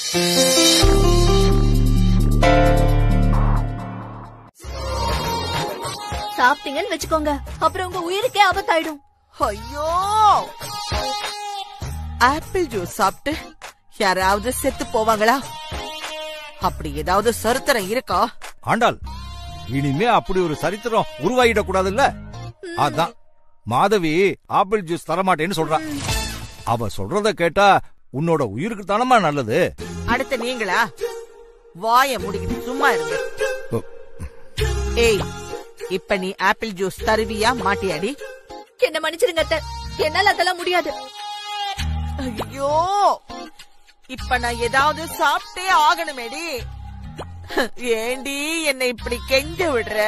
சாப்பிட்டீங்கன்னு வச்சுக்கோங்க அப்புறம் உங்க உயிருக்கே ஆபத்தாயிடும் ஐயோ ஆப்பிள் ஜூஸ் சாப்பிட்டு யாராவது செத்து போவாங்களா அப்படி ஏதாவது சரித்திரம் இருக்கா ஆண்டாள் இனிமே அப்படி ஒரு சரித்திரம் உருவாயிடக் கூடாதுல்ல அதான் மாதவி ஆப்பிள் ஜூஸ் தரமாட்டேன்னு சொல்றா அவ சொல்றத கேட்டா உன்னோட உயிருக்கு தானமா நல்லது அடுத்து நீங்களா வாய முடிக்கிட்டு சும்மா இருங்க ஓ. ஏய் இப்ப நீ ஆப்பிள் ஜூஸ் தருவியா மாட்டியாடி என்ன மன்னிச்சிருங்க அத்தை என்னால அதெல்லாம் முடியாது ஐயோ இப்ப நான் ஏதாவது சாப்பிட்டே ஆகணுமேடி ஏண்டி என்னை இப்படி கெஞ்ச விடுற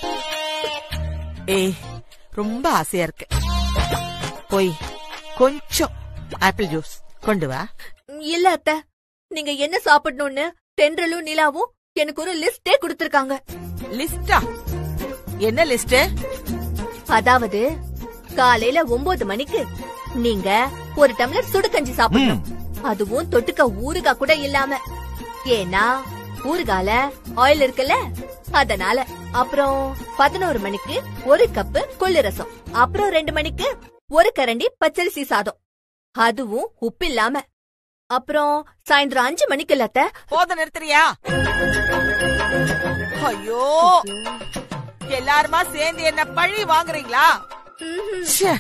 ஏய் ரொம்ப ஆசையா இருக்கு போய் கொஞ்சம் ஆப்பிள் ஜூஸ் கொண்டு வா இல்ல அத்தை நீங்க என்ன சாப்பிடணும்னு தென்றலும் நிலாவும் எனக்கு ஒரு லிஸ்டே கொடுத்திருக்காங்க லிஸ்டா என்ன லிஸ்ட் அதாவது காலையில ஒன்பது மணிக்கு நீங்க ஒரு டம்ளர் சுடுகஞ்சி சாப்பிடணும் அதுவும் தொட்டுக்க ஊறுகாய் கூட இல்லாம ஏன்னா ஊறுகால ஆயில் இருக்குல்ல அதனால அப்புறம் பதினோரு மணிக்கு ஒரு கப்பு கொள்ளு ரசம் அப்புறம் ரெண்டு மணிக்கு ஒரு கரண்டி பச்சரிசி சாதம் அதுவும் உப்பு இல்லாம அப்புறம் சாயந்தரம் அஞ்சு மணிக்கு இல்லத்த போத நிறுத்துறியா ஐயோ எல்லாருமா சேர்ந்து என்ன பழி வாங்குறீங்களா ச்சே.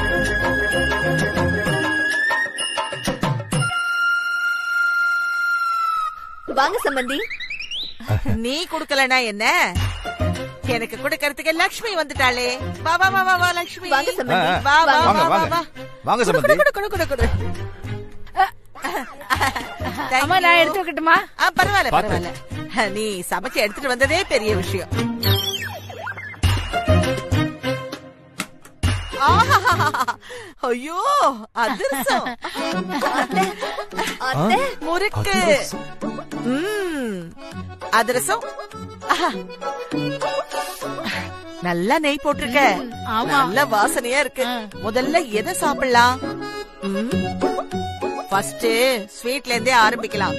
வாங்க சம்பந்தி நீ குடுக்கலனா என்ன எனக்கு கொடுக்கறதுக்கு லக்ஷ்மி வந்துட்டாளே வா வா வா வா வா லக்ஷ்மி வாங்க சம்பந்தி ஆ, வா வா வாங்க வா வாங்க வா வாங்க குடு, சம்பந்தி குடு, குடு, குடு, குடு. Thank அம்மா நான் you. எடுத்து வைக்கட்டுமா ஆ, பரவாயில்ல பாத்து. பரவாயில்ல நீ சமைச்சு எடுத்துட்டு வந்ததே பெரிய விஷயம் ஆஹாஹாஹா. ஐயோ அதிர்ஷ்டம் அத்தை முறுக்கு ம், அதிரசம் ஆஹா. நல்லா நெய் போட்டிருக்க ஆமா. நல்ல வாசனையா இருக்கு முதல்ல எதை சாப்பிடலாம் ஃபர்ஸ்ட் ஸ்வீட்ல இருந்தே ஆரம்பிக்கலாம்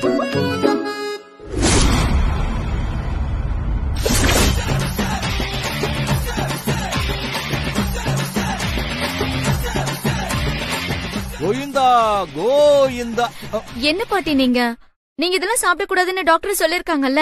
கோயிந்தா கோயிந்தா அ, என்ன பாட்டி நீங்க நீங்க இதெல்லாம் சாப்பிட கூடாதுன்னு டாக்டர் சொல்லிருக்காங்கல்ல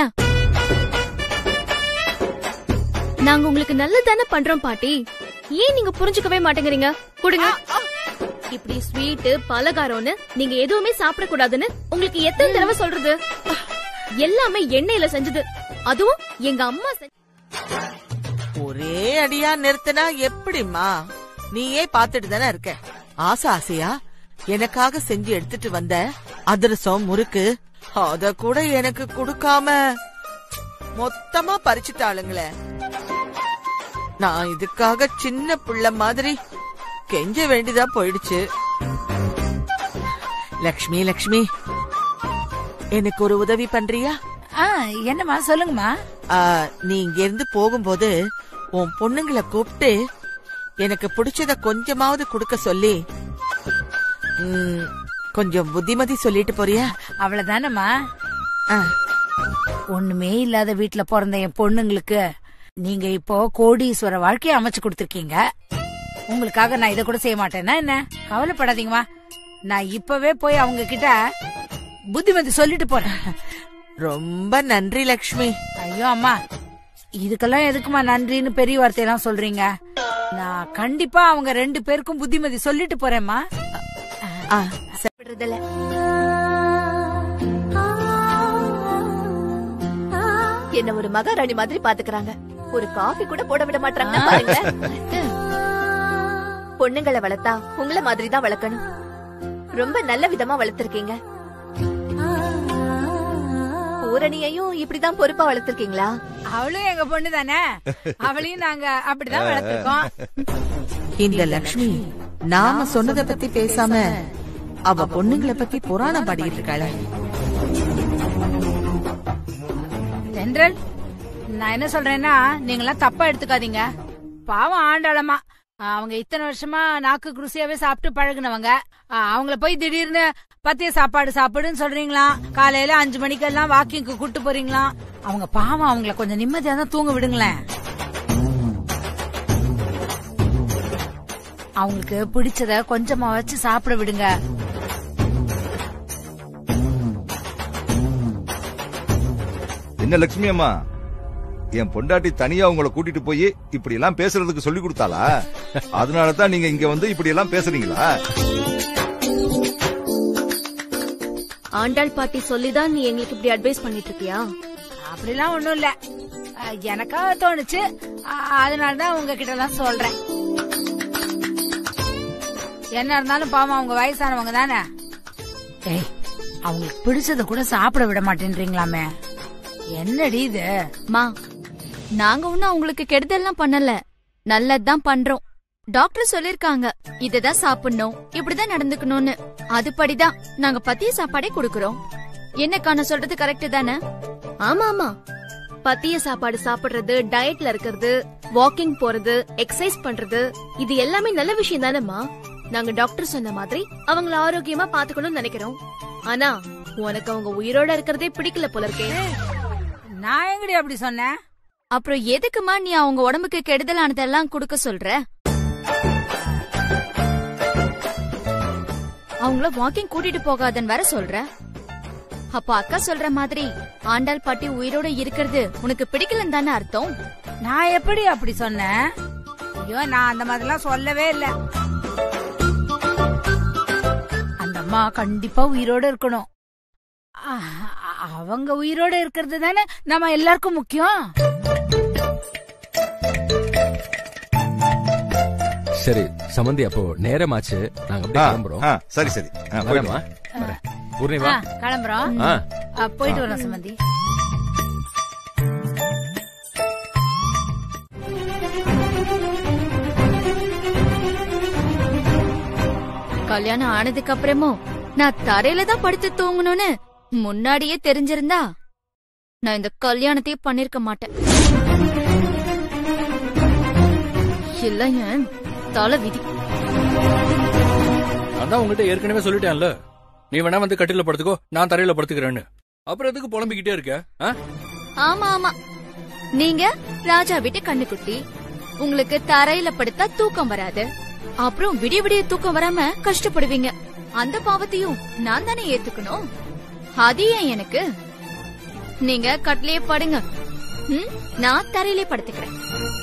நாங்க உங்களுக்கு நல்லது தானே பண்றோம் பாட்டி ஏன் நீங்க புரிஞ்சுக்கவே மாட்டேங்கிறீங்க கொடுங்க இப்படி ஸ்வீட் பலகாரம்னு நீங்க எதுவுமே சாப்பிட கூடாதுன்னு உங்களுக்கு எத்தனை தடவை சொல்றது எல்லாமே எண்ணெயில செஞ்சது அதுவும் எங்க அம்மா செஞ்ச ஒரே அடியா நிறுத்தினா எப்படிம்மா நீயே பாத்துட்டு தானே இருக்க ஆசை ஆசையா எனக்காக செஞ்சு எடுத்துட்டு வந்த அதிரசம் முறுக்கு அத கூட எனக்கு கொடுக்காம மொத்தமா பறிச்சுட்டாளுங்களே நான் இதுக்காக சின்ன புள்ள மாதிரி கெஞ்ச வேண்டியதா போயிடுச்சு லக்ஷ்மி லக்ஷ்மி எனக்கு ஒரு உதவி பண்றியா ஆ என்னம்மா சொல்லுங்கம்மா ஆ, நீ இங்க இருந்து போகும்போது உன் பொண்ணுங்களை கூப்பிட்டு எனக்கு பிடிச்சத கொஞ்சமாவது கொடுக்க சொல்லி ம், கொஞ்சம் புத்திமதி சொல்லிட்டு போறியா அவ்வளவுதானம்மா ஆ, ஒண்ணுமே இல்லாத வீட்ல பிறந்த என் பொண்ணுங்களுக்கு நீங்க இப்போ கோடீஸ்வர வாழ்க்கைய அமைச்சு கொடுத்திருக்கீங்க உங்களுக்காக நான் இத கூட செய்ய மாட்டேன்னா என்ன கவலைப்படாதீங்கம்மா நான் இப்பவே போய் அவங்க கிட்ட புத்திமதி சொல்லிட்டு போறேன் ரொம்ப நன்றி லக்ஷ்மி ஐயோ அம்மா இதுக்கெல்லாம் எதுக்குமா நன்றின்னு பெரிய வார்த்தையெல்லாம் சொல்றீங்க நான் கண்டிப்பா அவங்க ரெண்டு பேருக்கும் புத்திமதி சொல்லிட்டு போறேம்மா ஆ, சரி. விடுறதில்ல என்ன ஒரு மகாராணி மாதிரி பாத்துக்கறாங்க ஒரு காபி கூட போட விட மாட்டாங்க பாருங்க பொண்ணுங்களை வளர்த்தா உங்கள மாதிரி தான் வளர்க்கணும் ரொம்ப நல்ல விதமா வளர்த்திருக்கீங்க பூரணியையும் இப்படிதான் பொறுப்பா வளர்த்திருக்கீங்களா அவளும் எங்க பொண்ணு தானே அவளையும் நாங்க அப்படிதான் வளர்த்திருக்கோம் இந்த லக்ஷ்மி நாம சொன்னத பத்தி பேசாம அவ பொண்ணுங்களை பத்தி புராணம் பாடிட்டு இருக்காள தென்றல் நான் என்ன சொல்றேன்னா நீங்களாம் தப்பா எடுத்துக்காதீங்க பாவம் ஆண்டாளமா அவங்க இத்தனை வருஷமா நாக்கு குருசியாவே சாப்பிட்டு பழகுனவங்க அவங்கள போய் திடீர்னு பத்திய சாப்பாடு சாப்பிடுன்னு சொல்றீங்களா காலையில அஞ்சு மணிக்கெல்லாம் வாக்கிங்க்கு கூட்டு போறீங்களா அவங்க பாவம் அவங்கள கொஞ்சம் நிம்மதியா தான் தூங்க விடுங்களேன் அவங்களுக்கு பிடிச்சத கொஞ்சமா வச்சு சாப்பிட விடுங்க என்ன லட்சுமி அம்மா என் பொண்டாட்டி தனியா உங்களை கூட்டிட்டு போய் இப்படி எல்லாம் பேசுறதுக்கு சொல்லி கொடுத்தாளா அதனால தான் நீங்க இங்க வந்து இப்படி எல்லாம் பேசுறீங்களா ஆண்டாள் பாட்டி சொல்லிதான் நீ எங்களுக்கு இப்படி அட்வைஸ் பண்ணிட்டு இருக்கியா அப்படிலாம் ஒண்ணும் இல்ல அஹ், எனக்காக தோணுச்சு அ- அதனாலதான் உங்ககிட்ட எல்லாம் சொல்றேன் என்ன இருந்தாலும் பாவம் அவங்க வயசானவங்க தானே ஏய் அவங்களுக்கு பிடிச்சத கூட சாப்பிட விட மாட்டேன்றீங்களாமே என்னடி இது மா நாங்க ஒண்ணும் அவங்களுக்கு கெடுதல்லாம் பண்ணல நல்லதுதான் பண்றோம் டாக்டர் சொல்லிருக்காங்க இததான் சாப்பிடணும் இப்படிதான் நடந்துக்கணும்னு அதுபடிதான் நாங்க பத்திய சாப்பாடே கொடுக்கறோம் என்னக்கா நான் சொல்றது கரெக்ட் தானே ஆமா ஆமா பத்திய சாப்பாடு சாப்பிடுறது டயட்ல இருக்கிறது வாக்கிங் போறது எக்ஸசைஸ் பண்றது இது எல்லாமே நல்ல விஷயம் தானேம்மா நாங்க டாக்டர் சொன்ன மாதிரி அவங்கள ஆரோக்கியமா பாத்துக்கணும்னு நினைக்கிறோம் ஆனா உனக்கு அவங்க உயிரோட இருக்கிறதே பிடிக்கல போல இருக்கே நான் எங்கடி அப்படி சொன்னேன் அப்புறம் எதுக்குமா நீ அவங்க உடம்புக்கு கெடுதலானதெல்லாம் கொடுக்க சொல்ற அவங்கள வாக்கிங் கூட்டிட்டு போகாதன்னு வேற சொல்ற அப்ப அக்கா சொல்ற மாதிரி ஆண்டாள் பாட்டி உயிரோட இருக்கிறது உனக்கு பிடிக்கலன்னு தானே அர்த்தம் நான் எப்படி அப்படி சொன்னேன் ஐயோ நான் அந்த மாதிரிலாம் சொல்லவே இல்ல அந்த அம்மா கண்டிப்பா உயிரோட இருக்கணும் அ- அவங்க உயிரோட இருக்கிறது தானே நம்ம எல்லாருக்கும் முக்கியம் சரி சமந்தி அப்போ நேரமாச்சு நாங்க அப்படியே ஆ, கிளம்புறோம் ஆ, சரி சரி ஆ, போயிட்டு வரேம்மா வா. வரேன் பூர்ணிமா ஆ, கிளம்புறோம் ஆ அ, போயிட்டு வரோம் சம்பந்தி கல்யாணம் ஆனதுக்கு அப்புறமும் நான் தரையில தான் படுத்து தூங்கணும்னு முன்னாடியே தெரிஞ்சிருந்தா நான் இந்த கல்யாணத்தையே பண்ணிருக்க மாட்டேன் இல்ல என் தலை விதி அதான் உங்ககிட்ட ஏற்கனவே சொல்லிட்டேன்ல நீ வேணா வந்து கட்டில படுத்துக்கோ நான் தரையில படுத்துக்கிறேன்னு அப்புறம் எதுக்கு புலம்பிக்கிட்டே இருக்க ஆ? ஆமா ஆமா நீங்க ராஜா வீட்டு கண்ணுக்குட்டி உங்களுக்கு தரையில படுத்தா தூக்கம் வராது அப்புறம் விடிய விடிய தூக்கம் வராம கஷ்டப்படுவீங்க அந்த பாவத்தையும் நான் தானே ஏத்துக்கணும் அது ஏன் எனக்கு நீங்க கட்டிலே படுங்க ம், நான் தரையிலே படுத்துக்கிறேன்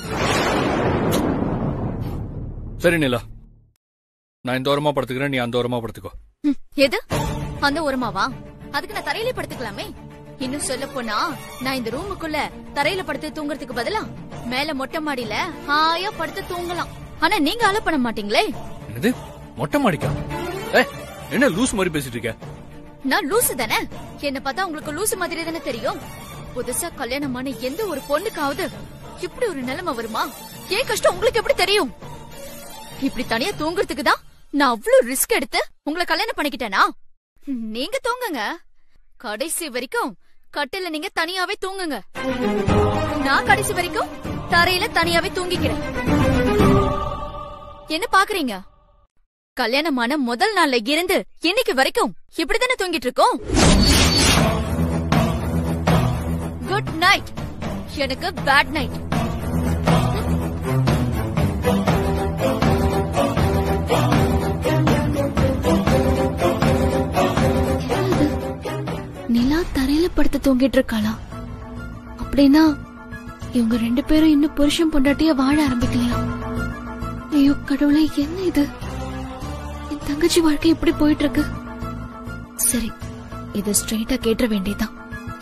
சரி நிலா நான் இந்த ஓரமா படுத்துக்கிறேன் நீ அந்த ஓரமா படுத்துக்கோ ம், எது அந்த ஓரமாவா அதுக்கு நான் தரையிலே படுத்துக்கலாமே இன்னும் சொல்ல போனா நான் இந்த ரூமுக்குள்ள தரையில படுத்து தூங்குறதுக்கு பதிலா மேல மொட்டை மாடியில ஹாயா படுத்து தூங்கலாம் ஆனா நீங்க அலோ பண்ண மாட்டீங்களே என்னது மொட்டை மாடிக்கா ஏ என்ன லூஸ் மாதிரி பேசிட்டு இருக்க நான் லூசு தானே என்ன பார்த்தா உங்களுக்கு லூசு மாதிரி தானே தெரியும் புதுசா கல்யாணமான எந்த ஒரு பொண்ணுக்காவது இப்படி ஒரு நிலைமை வருமா ஏன் கஷ்டம் உங்களுக்கு எப்படி தெரியும் இப்படி தனியா தூங்குறதுக்கு தான் நான் அவ்வளவு ரிஸ்க் எடுத்து உங்களை கல்யாணம் பண்ணிக்கிட்டேனா நீங்க தூங்குங்க கடைசி வரைக்கும் கட்டில நீங்க தனியாவே தூங்குங்க நான் கடைசி வரைக்கும் தரையில தனியாவே தூங்கிக்கிறேன் என்ன பாக்குறீங்க கல்யாணமான முதல் நாள்ல இருந்து இன்னைக்கு வரைக்கும் இப்படித்தானே தூங்கிட்டு இருக்கோம் குட் நைட் எனக்கு பேட் நைட் நிலா தரையில படுத்து தூங்கிட்டு இருக்காளா அப்படின்னா இவங்க ரெண்டு பேரும் இன்னும் புருஷன் பொண்டாட்டிய வாழ ஆரம்பிக்கலையா ஐயோ கடவுளே என்ன இது என் தங்கச்சி வாழ்க்கை இப்படி போயிட்டு இருக்கு சரி இத ஸ்ட்ரெயிட்டா கேட்ட வேண்டியதான்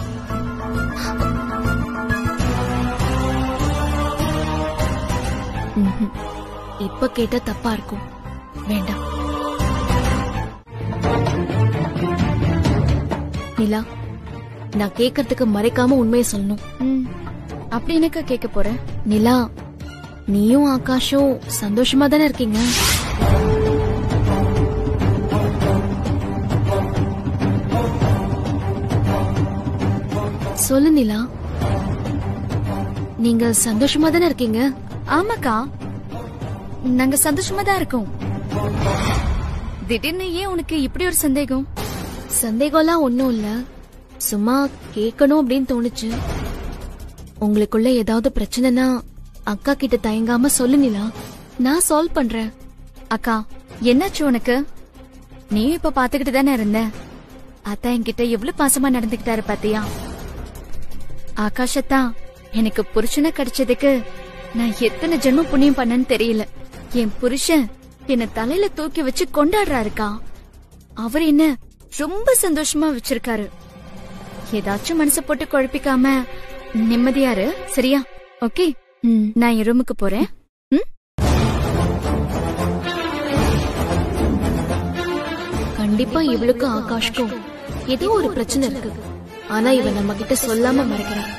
ம்ஹும். இப்ப கேட்டா தப்பா இருக்கும் வேண்டாம் நிலா நான் கேக்குறதுக்கு மறைக்காம உண்மையை சொல்லணும் ம், அப்படி என்னக்கா கேட்க போறேன் நிலா நீயும் ஆகாஷும் சந்தோஷமா தானே இருக்கீங்க சொல்லு நிலா நீங்க சந்தோஷமா தானே இருக்கீங்க ஆமாக்கா நாங்க சந்தோஷமா தான் இருக்கோம் திடீர்னு ஏன் உனக்கு இப்படி ஒரு சந்தேகம் சந்தேகம்லாம் ஒண்ணும் இல்ல சும்மா கேட்கணும் அப்படின்னு தோணுச்சு உங்களுக்குள்ள ஏதாவது பிரச்சனைனா அக்கா கிட்ட தயங்காம சொல்லுங்களா நான் சால்வ் பண்றேன் அக்கா என்னாச்சு உனக்கு நீ இப்ப பாத்துக்கிட்டு தானே இருந்த அத்தா என்கிட்ட எவ்வளவு பாசமா நடந்துகிட்டாரு பாத்தியா ஆகாஷத்தா எனக்கு புருஷனை கிடைச்சதுக்கு நான் எத்தனை ஜென்மம் புண்ணியம் பண்ணேன்னு தெரியல என் புருஷன் என்ன தலையில தூக்கி வச்சு கொண்டாடுறாருக்கா அவர் என்ன ரொம்ப சந்தோஷமா வச்சிருக்காரு ஏதாச்சும் மனசு போட்டு குழப்பிக்காம நிம்மதியாரு சரியா ஓகே நான் என் ரூமுக்கு போறேன் ம் கண்டிப்பா இவளுக்கும் ஆகாஷ்க்கும் ஏதோ ஒரு பிரச்சனை இருக்கு ஆனா இவன் நம்ம கிட்ட சொல்லாம மறைக்கிறான்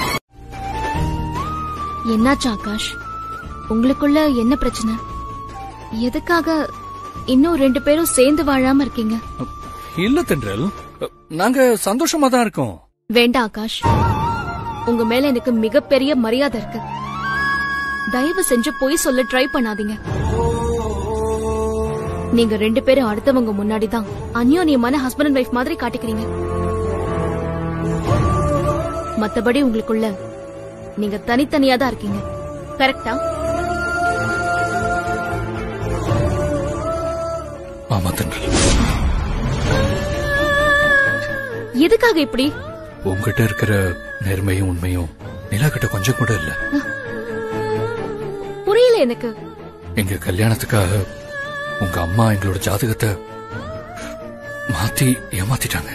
என்னாச்சு ஆகாஷ் உங்களுக்குள்ள என்ன பிரச்சனை எதுக்காக இன்னும் ரெண்டு பேரும் சேர்ந்து வாழாம இருக்கீங்க இல்ல தென்றல் நாங்க சந்தோஷமா தான் இருக்கோம் வேண்டாம் ஆகாஷ் உங்க மேல எனக்கு மிகப்பெரிய மரியாதை இருக்கு தயவு செஞ்சு பொய் சொல்ல ட்ரை பண்ணாதீங்க நீங்க ரெண்டு பேரும் அடுத்தவங்க முன்னாடி தான் அந்யோன்யமான ஹஸ்பண்ட் அண்ட் ஒய்ஃப் மாதிரி காட்டிக்கிறீங்க மத்தபடி உங்களுக்குள்ள நீங்க தனித்தனியா தான் இருக்கீங்க கரெக்டா ஆமா தென்றல் எதுக்காக இப்படி உங்ககிட்ட இருக்கிற நேர்மையும் உண்மையும் நிலா கிட்ட கொஞ்சம் கூட இல்ல புரியல எனக்கு எங்க கல்யாணத்துக்காக உங்க அம்மா எங்களோட ஜாதகத்தை மாத்தி ஏமாத்திட்டாங்க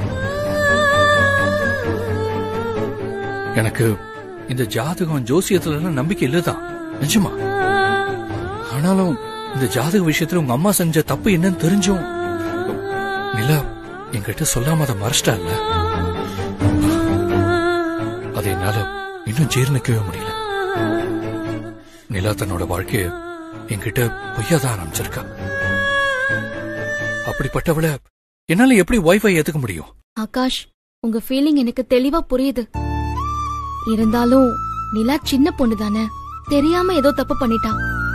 எனக்கு இந்த ஜாதகம் ஜோசியத்துல எல்லாம் நம்பிக்கை இல்லதான் நிஜமா ஆனாலும் இந்த ஜாதக விஷயத்துல உங்க அம்மா செஞ்ச தப்பு என்னன்னு தெரிஞ்சும் நிலா என்கிட்ட சொல்லாம அதை மறைச்சிட்டா இல்ல அதை என்னால இன்னும் ஜீர்ணிக்கவே முடியல நிலா தன்னோட வாழ்க்கைய என்கிட்ட பொய்யாதான் ஆரம்பிச்சிருக்கா அப்படிப்பட்டவள என்னால எப்படி வைஃபை ஏத்துக்க முடியும் ஆகாஷ் உங்க ஃபீலிங் எனக்கு தெளிவா புரியுது இருந்தாலும் நிலா சின்ன பொண்ணு தானே தெரியாம ஏதோ தப்பு பண்ணிட்டா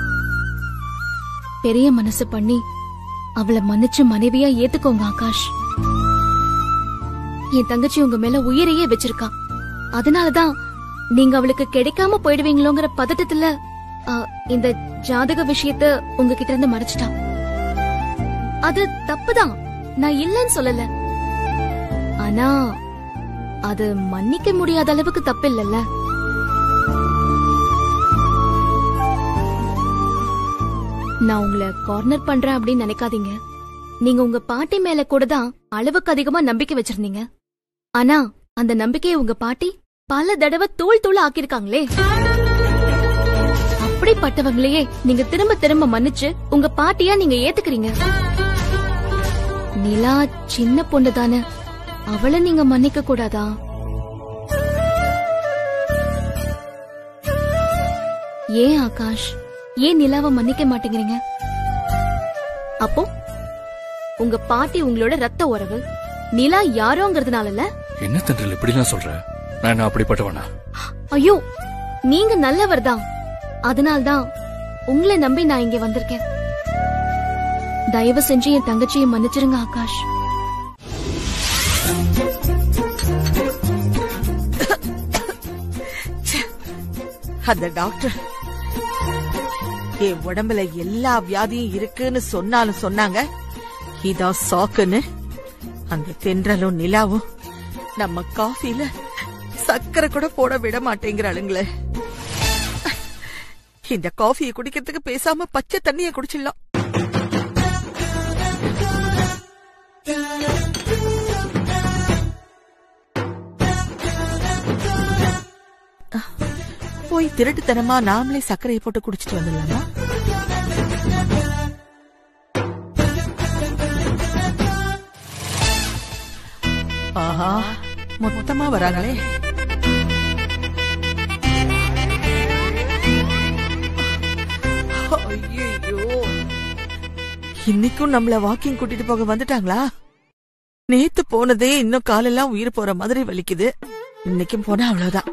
பெரிய மனசு பண்ணி அவளை மன்னிச்சு மனைவியா ஏத்துக்கோங்க ஆகாஷ் என் தங்கச்சி உங்க மேல உயிரையே வச்சிருக்கா அதனாலதான் நீங்க அவளுக்கு கிடைக்காம போயிடுவீங்களோங்கிற பதட்டத்துல ஆ, இந்த ஜாதக விஷயத்த உங்ககிட்ட இருந்து மறைச்சிட்டா அது தப்புதான் நான் இல்லைன்னு சொல்லல ஆனா அது மன்னிக்க முடியாத அளவுக்கு தப்பு இல்லல்ல நான் உங்களை கார்னர் பண்றேன் அப்படின்னு நினைக்காதீங்க நீங்க உங்க பாட்டி மேல கூட தான் அளவுக்கு அதிகமா நம்பிக்கை வச்சிருந்தீங்க ஆனா அந்த நம்பிக்கையை உங்க பாட்டி பல தடவை தூள் தூள் ஆக்கிருக்காங்களே அப்படிப்பட்டவங்களையே நீங்க திரும்ப திரும்ப மன்னிச்சு உங்க பாட்டியா நீங்க ஏத்துக்கிறீங்க நிலா சின்ன பொண்ணு தானே அவளை நீங்க மன்னிக்க கூடாதா ஏன் ஆகாஷ் ஏன் நிலாவை மன்னிக்க மாட்டேங்கிறீங்க அப்போ உங்க பாட்டி உங்களோட ரத்த உறவு நிலா யாரோங்கிறதுனால என்ன தென்றல் இப்படிலாம் சொல்ற நான் என்ன அப்படிப்பட்டவனா ஐயோ நீங்க நல்லவர் தான் அதனால்தான் உங்களை நம்பி நான் இங்க வந்திருக்கேன் தயவு செஞ்சு என் தங்கச்சியை மன்னிச்சிருங்க ஆகாஷ் அந்த டாக்டர் என் உடம்புல எல்லா வியாதியும் இருக்குன்னு சொன்னாலும் சொன்னாங்க இதான் சாக்குன்னு அந்த தென்றலும் நிலாவும் நம்ம காஃபில சக்கரை கூட போட விட மாட்டேங்கிறாளுங்களே இந்த காஃபியை குடிக்கிறதுக்கு பேசாம பச்சை தண்ணிய குடிச்சிடலாம் போய் திருட்டுத்தனமா நாமளே சர்க்கரையை போட்டு குடிச்சிட்டு வந்துடலாமா ஆஹா மொத்தமா வராங்களே ஐயோ இன்னைக்கும் நம்மள வாக்கிங் கூட்டிட்டு போக வந்துட்டாங்களா நேத்து போனதே இன்னும் காலெல்லாம் உயிர் போற மாதிரி வலிக்குது இன்னைக்கும் போனா அவ்வளவுதான்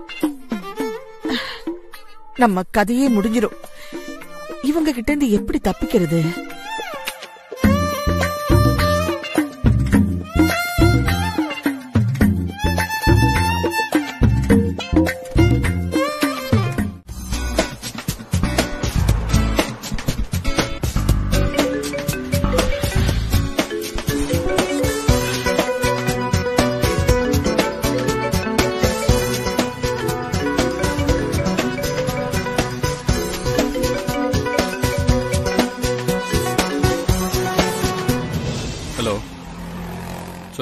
நம்ம கதையே முடிஞ்சிரும் இவங்க கிட்ட இருந்து எப்படி தப்பிக்கிறது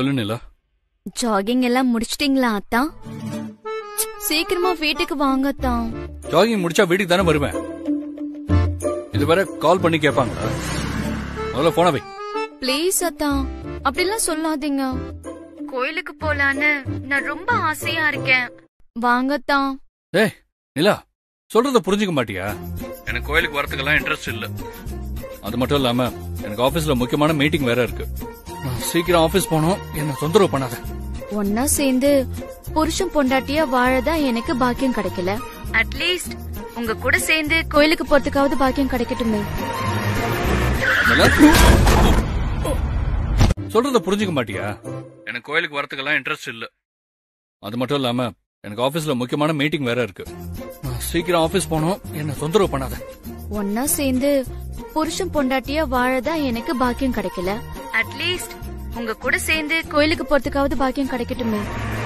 சொல்லு நிலா ஜாகிங் எல்லாம் முடிச்சிட்டீங்களா அத்தா சீக்கிரமா வீட்டுக்கு வாங்க அத்தா ஜாகிங் முடிச்சா வீட்டுக்கு தானே வருவேன் இது வரை கால் பண்ணி கேட்பாங்க முதல்ல போன வை ப்ளீஸ் அத்தா அப்படிலாம் சொல்லாதீங்க கோயிலுக்கு போலான்னு நான் ரொம்ப ஆசையா இருக்கேன் வாங்க அத்தா ஏய் நிலா சொல்றத புரிஞ்சுக்க மாட்டியா எனக்கு கோயிலுக்கு வரதுக்கெல்லாம் இன்ட்ரெஸ்ட் இல்ல அது மட்டும் இல்லாம எனக்கு ஆபீஸ்ல முக்கியமான மீட்டிங் வேற இருக்கு நான் சீக்கிரம் ஆபீஸ் போனோம் என்ன தொந்தரவு பண்ணாத ஒன்னா சேர்ந்து புருஷன் பொண்டாட்டியா வாழதான் எனக்கு பாக்கியம் கிடைக்கல அட்லீஸ்ட் உங்க கூட சேர்ந்து கோயிலுக்கு போறதுக்காவது பாக்கியம் கிடைக்கட்டுமே நிலா சொல்றத புரிஞ்சுக்க மாட்டியா எனக்கு கோயிலுக்கு வரதுக்கெல்லாம் இன்ட்ரெஸ்ட் இல்ல அது மட்டும் இல்லாம எனக்கு ஆபீஸ்ல முக்கியமான மீட்டிங் வேற இருக்கு நான் சீக்கிரம் ஆபீஸ் போனோம் என்ன தொந்தரவு பண்ணாத ஒன்னா சேர்ந்து புருஷன் பொண்டாட்டியா வாழதான் எனக்கு பாக்கியம் கிடைக்கல அட்லீஸ்ட் உங்க கூட சேர்ந்து கோயிலுக்கு போறதுக்காவது பாக்கியம் கிடைக்கட்டுமே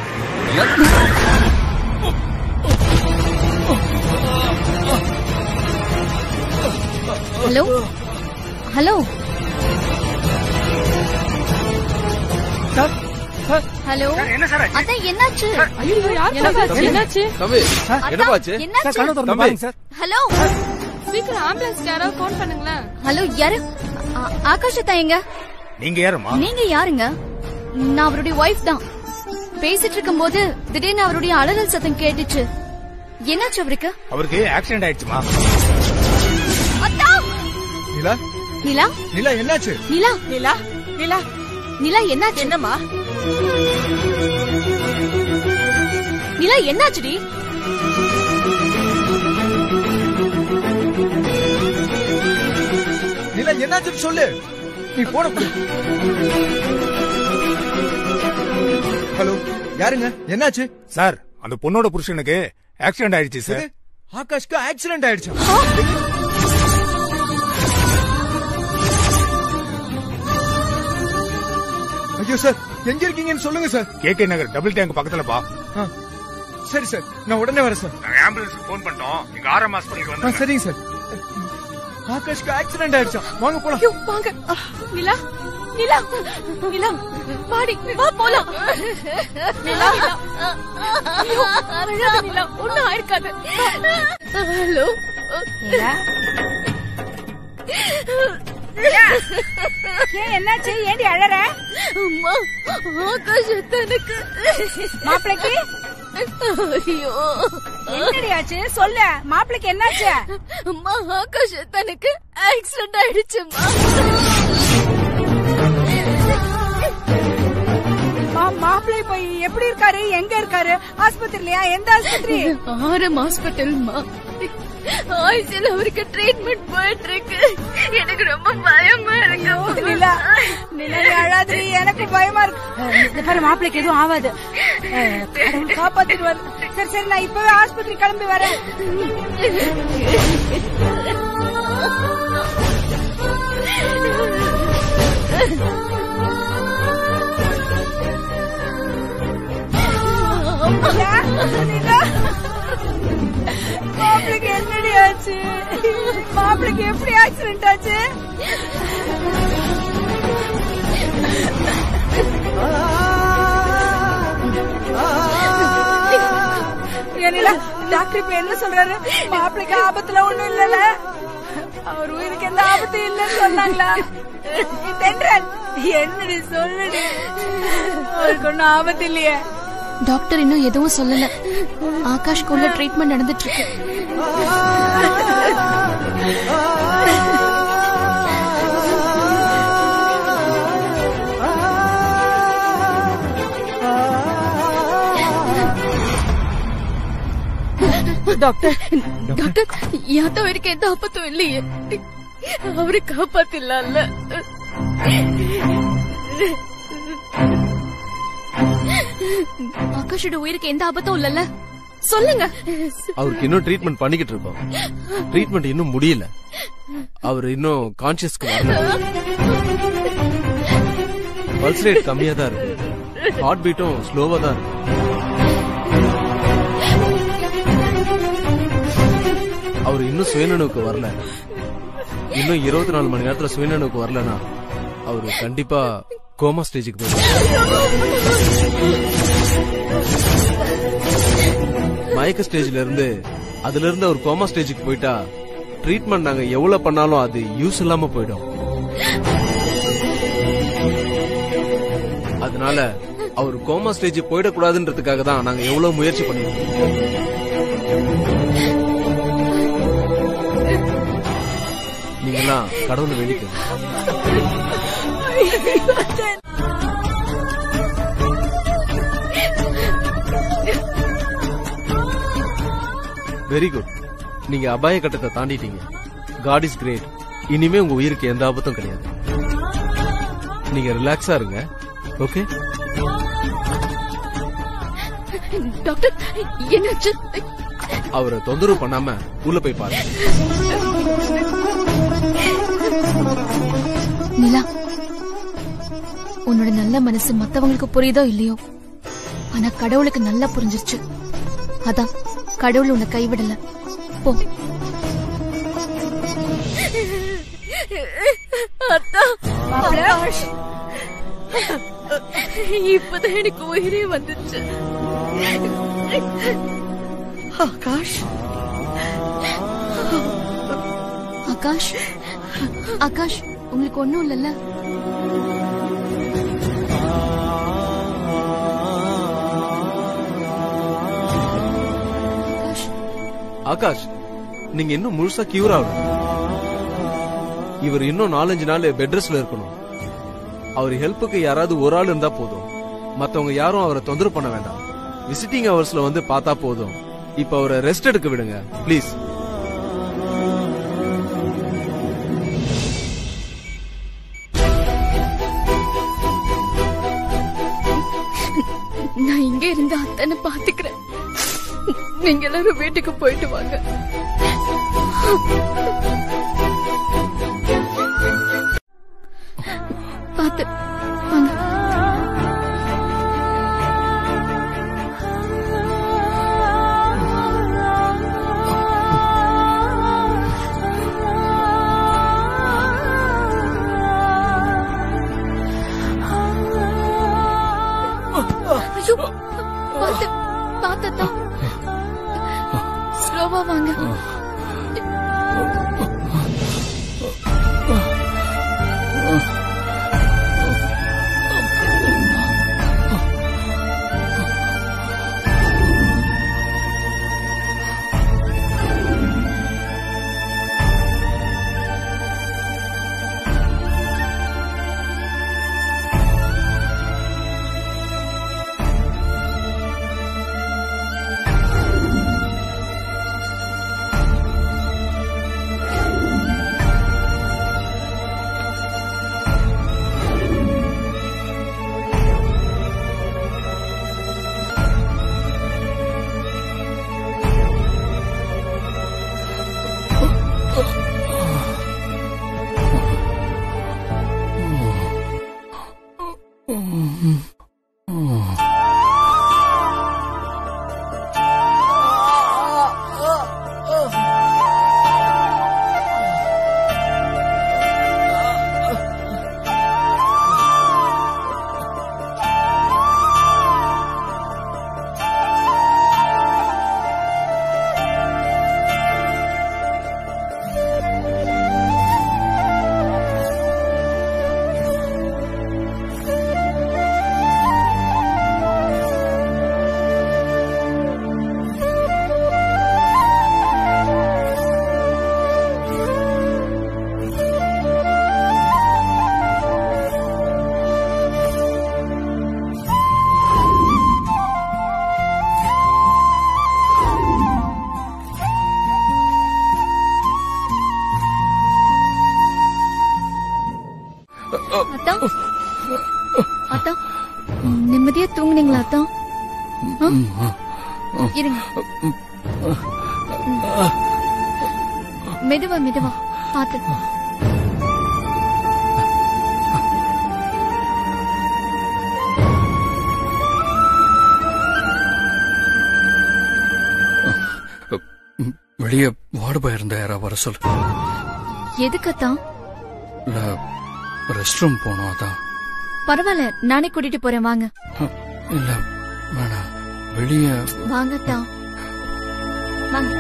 ஹலோ ஹலோ ஹலோ அதான் என்னாச்சு என்னாச்சு என்னப்பாச்சு என்னாச்சு ஹலோ சீக்கிரம் ஆம்புலன்ஸ் யாராவது போன் பண்ணுங்களேன் ஹலோ யாரு ஆ- ஆகாஷ் அத்தா எங்க நீங்க யாருமா நீங்க யாருங்க நான் அவருடைய ஒய்ஃப் தான் பேசிட்டு இருக்கும்போது திடீர்னு அவருடைய அலறல் சத்தம் கேட்டுச்சு என்னாச்சு அவருக்கு அவருக்கு ஆக்சிடென்ட் ஆயிடுச்சுமா அத்தா நிலா நிலா நிலா என்னாச்சு நிலா நிலா நிலா நிலா என்னாச்சு என்னம்மா நிலா என்னாச்சுடி நிலா என்னாச்சுன்னு சொல்லு நீ போன ஹலோ யாருங்க என்னாச்சு சார் அந்த பொண்ணோட புருஷனுக்கு ஆக்சிடென்ட் ஆயிடுச்சு சார் ஆகாஷ்க்கு ஆக்சிடென்ட் ஆயிடுச்சு ஐயோ சார் எங்க இருக்கீங்கன்னு சொல்லுங்க sir K K Nagar double tank பக்கத்துல பா ஆ, சரி சார் நான் உடனே வரேன் சார் நாங்க ஆம்புலன்ஸ்க்கு ஃபோன் பண்ணிட்டோம் நீங்க ஆர்எம் ஹாஸ்பிட்டலுக்கு ஆ, வந்து சரிங்க சார் ஆகாஷ்க்கு ஆக்சிடென்ட் ஆயிடுச்சா வாங்க போலாம் ஐயோ, வாங்க நிலா நிலா நிலா பாடி வா போலாம் நிலா ஐயோ, அழாத நிலா ஒண்ணும் ஆயிருக்காது ஹலோ நிலா ஏன் என்னாச்சு ஏண்டி அழற அம்மா ஆகாஷ் எனக்கு மாப்பிளைக்கு ஐயோ என்னடி ஆச்சு சொல்லு மாப்பிளைக்கு என்னாச்சு அம்மா ஆகாஷ் தனக்கு ஆக்சிடென்ட் ஆயிடுச்சுமா மா- மாப்பிள்ளை போய் எப்படி இருக்காரு எங்க இருக்காரு ஆஸ்பத்திரிலயா எந்த ஆஸ்பத்திரி ஆரம் ஹாஸ்பிட்டல்மா ஆயுசில் அவருக்கு ட்ரீட்மெண்ட் போயிட்டு இருக்கு எனக்கு ரொம்ப பயமா இருக்கு நிலா நிலா நீ அழாதடி எனக்கு பயமா இருக்கு அஹ், இந்த பாரு மாப்பிளைக்கு எதுவும் ஆகாது அஹ், கடவுள் காப்பாத்திடுவார் சரி சரி நான் இப்பவே ஆஸ்பத்திரி கிளம்பி வரேன் நிலா, நிலா. மாப்பிளைக்கு என்னடி ஆச்சு மாப்பிளைக்கு எப்படி ஆக்சிடென்ட் ஆச்சு ஏனிலா டாக்டர் இப்ப என்ன சொல்றாரு மாப்பிளைக்கு ஆபத்துல ஒண்ணும் இல்லல அவர் உயிருக்கு எந்த ஆபத்தும் இல்லைன்னு சொன்னாங்களா தென்றல் என்னடி சொல்லுடி அவருக்கு ஒண்ணும் ஆபத்து இல்லையே டாக்டர் இன்னும் எதுவும் சொல்லல ஆகாஷ்குள்ள ட்ரீட்மெண்ட் நடந்துட்டு இருக்கு டாக்டர் டாக்டர் யாத்தோ இருக்கு எந்த ஆபத்தும் இல்லையே அவரை காப்பாத்திடலாம்ல ஆகாஷோட உயிருக்கு எந்த ஆபத்தும் இல்லல்ல சொல்லுங்க அவருக்கு இன்னும் ட்ரீட்மெண்ட் பண்ணிக்கிட்டு இருக்கோம் ட்ரீட்மெண்ட் இன்னும் முடியல அவர் இன்னும் கான்சியஸ்க்கு வரல பல்ஸ் ரேட் கம்மியா தான் இருக்கு ஹார்ட் பீட்டும் ஸ்லோவா தான் இருக்கு அவர் இன்னும் சுயநினைவுக்கு வரல இன்னும் இருபத்தி நாலு மணி நேரத்துல சுயநினைவுக்கு வரலனா அவரு கண்டிப்பா கோமா ஸ்டேஜுக்கு போயிடும் மயக்க ஸ்டேஜ்ல இருந்து அதுல இருந்து அவர் கோமா ஸ்டேஜுக்கு போயிட்டா ட்ரீட்மெண்ட் நாங்க எவ்வளவு பண்ணாலும் அது யூஸ் இல்லாம போயிடும் அதனால அவர் கோமா ஸ்டேஜ் போயிடக்கூடாதுன்றதுக்காக தான் நாங்க எவ்வளவு முயற்சி பண்ணிருக்கோம் நீங்கெல்லாம் கடவுளை வேண்டிக்கோங்க வெரி குட் நீங்க அபாய கட்டத்தை தாண்டிட்டீங்க காட் இஸ் கிரேட் இனிமே உங்க உயிருக்கு எந்த ஆபத்தும் கிடையாது நீங்க ரிலாக்ஸா இருங்க ஓகே டாக்டர் என்னாச்சு அவரை தொந்தரவு பண்ணாம உள்ள போய் பாருங்க நிலா உன்னோட நல்ல மனசு மத்தவங்களுக்கு புரியுதோ இல்லையோ ஆனா கடவுளுக்கு நல்லா புரிஞ்சிருச்சு அதான் கடவுள் உன்னை கைவிடல போ இப்பதான் எனக்கு உயிரே வந்துச்சு ஆகாஷ் ஆகாஷ் ஆகாஷ் உங்களுக்கு ஒண்ணும் இல்லல்ல ஆகாஷ் ஆகாஷ் நீங்க இன்னும் முழுசா கியூர் ஆகணும் இவர் இன்னும் நாலஞ்சு நாள் பெட் ரெஸ்ட்ல இருக்கணும் அவர் ஹெல்ப்புக்கு யாராவது ஒரு ஆள் இருந்தா போதும் மத்தவங்க யாரும் அவரை தொந்தரவு பண்ண வேண்டாம் விசிட்டிங் ஹவர்ஸ்ல வந்து பார்த்தா போதும் இப்ப அவரை ரெஸ்ட் எடுக்க விடுங்க ப்ளீஸ் நான் இங்க இருந்து அத்தனை பாத்துக்கிறேன் நீங்க எல்லாரும் வீட்டுக்கு போயிட்டு வாங்க பாத்து வாங்க ஐயோ பாத்து பாத்தா ஸ்லோவா வாங்க அத்தா அத்தா நிம்மதியா தூங்குனீங்களா அத்தா ஆ? இருங்க ம். மெதுவா மெதுவா பாத்து வெளியே வார்டு பாய் இருந்தா யாரா வர சொல்லு எதுக்கு அத்தா இல்ல ரெஸ்ட் ரூம் போனோம் அதான் பரவாயில்ல நானே கூட்டிட்டு போறேன் வாங்க இல்ல வேணாம் வெளியே வாங்கத்தான் வாங்க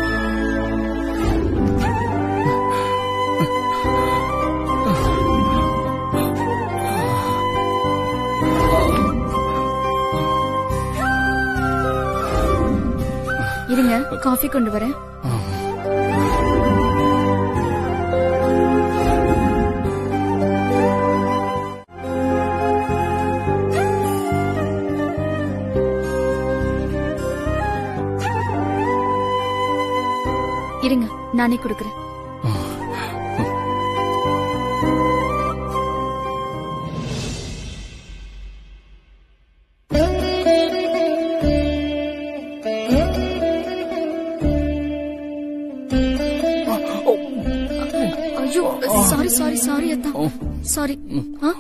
இருங்க காஃபி கொண்டு வரேன் இருங்க நானே கொடுக்கறேன் ஐயோ சாரி சாரி சாரி அத்தா சாரி ஆ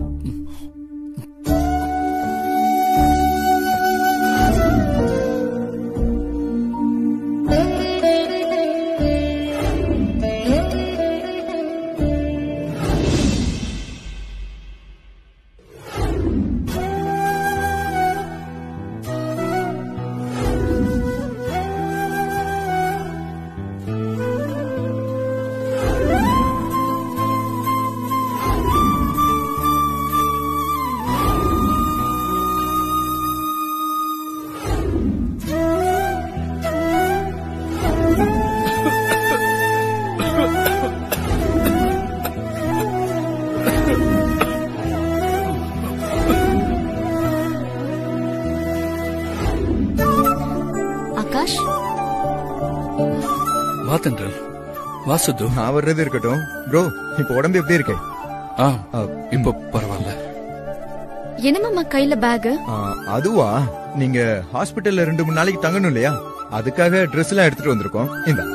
ஆகாஷ் வா தென்றல் வா சித்து நான் வர்றது இருக்கட்டும் ப்ரோ இப்ப உடம்பு எப்படி இருக்கு ஆ இப்ப பரவாயில்ல என்னமாம்மா கையில பேக் ஆ, அதுவா நீங்க ஹாஸ்பிடல்ல ரெண்டு மூணு நாளைக்கு தங்கணும் இல்லையா அதுக்காக ட்ரெஸ் எல்லாம் எடுத்துட்டு வந்திருக்கோம் இந்த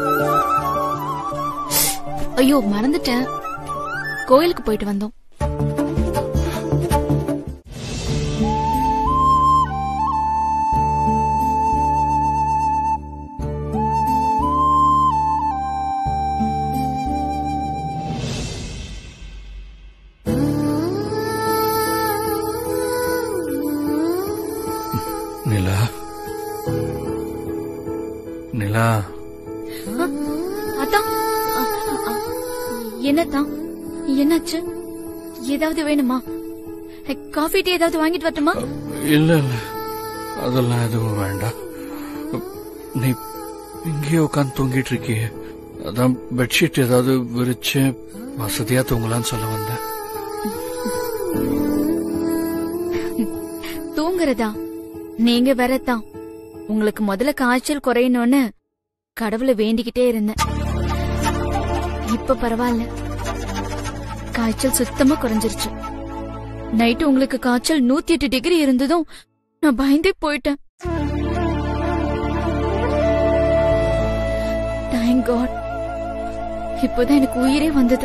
ஐயோ மறந்துட்டேன் கோயிலுக்கு போயிட்டு வந்தோம் நிலா நிலா அதான் அ, அ, என்னதான் என்னாச்சு ஏதாவது வேணுமா அ, காஃபி டீ ஏதாவது வாங்கிட்டு வரட்டுமா இல்ல இல்ல அதெல்லாம் எதுவும் வேண்டாம் நீ இங்கேயே உட்காந்து தூங்கிட்டு இருக்கியே அதான் பெட்ஷீட் ஏதாவது விரிச்சு வசதியா தூங்கலாம்னு சொல்ல வந்தேன் தூங்குறதா நீங்க வேறதான் உங்களுக்கு முதல்ல காய்ச்சல் குறையணும்னு கடவுளை வேண்டிக்கிட்டே இருந்தேன் இப்ப பரவாயில்ல காய்ச்சல் சுத்தமா குறைஞ்சிருச்சு நைட்டு உங்களுக்கு காய்ச்சல் நூத்தி எட்டு டிகிரி இருந்ததும் நான் பயந்தே போயிட்டேன் தேங்க் காட் இப்போதான் எனக்கு உயிரே வந்தது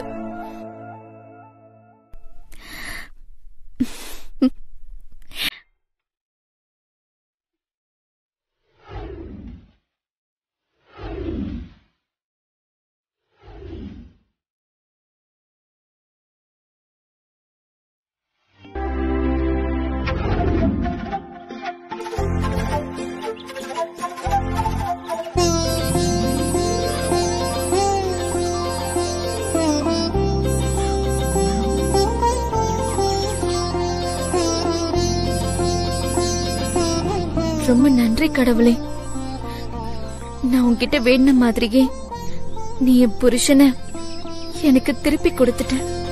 ரொம்ப நன்றி கடவுளே நான் உன்கிட்ட வேண்டின மாதிரியே நீ என் புருஷனை எனக்கு திருப்பி கொடுத்துட்ட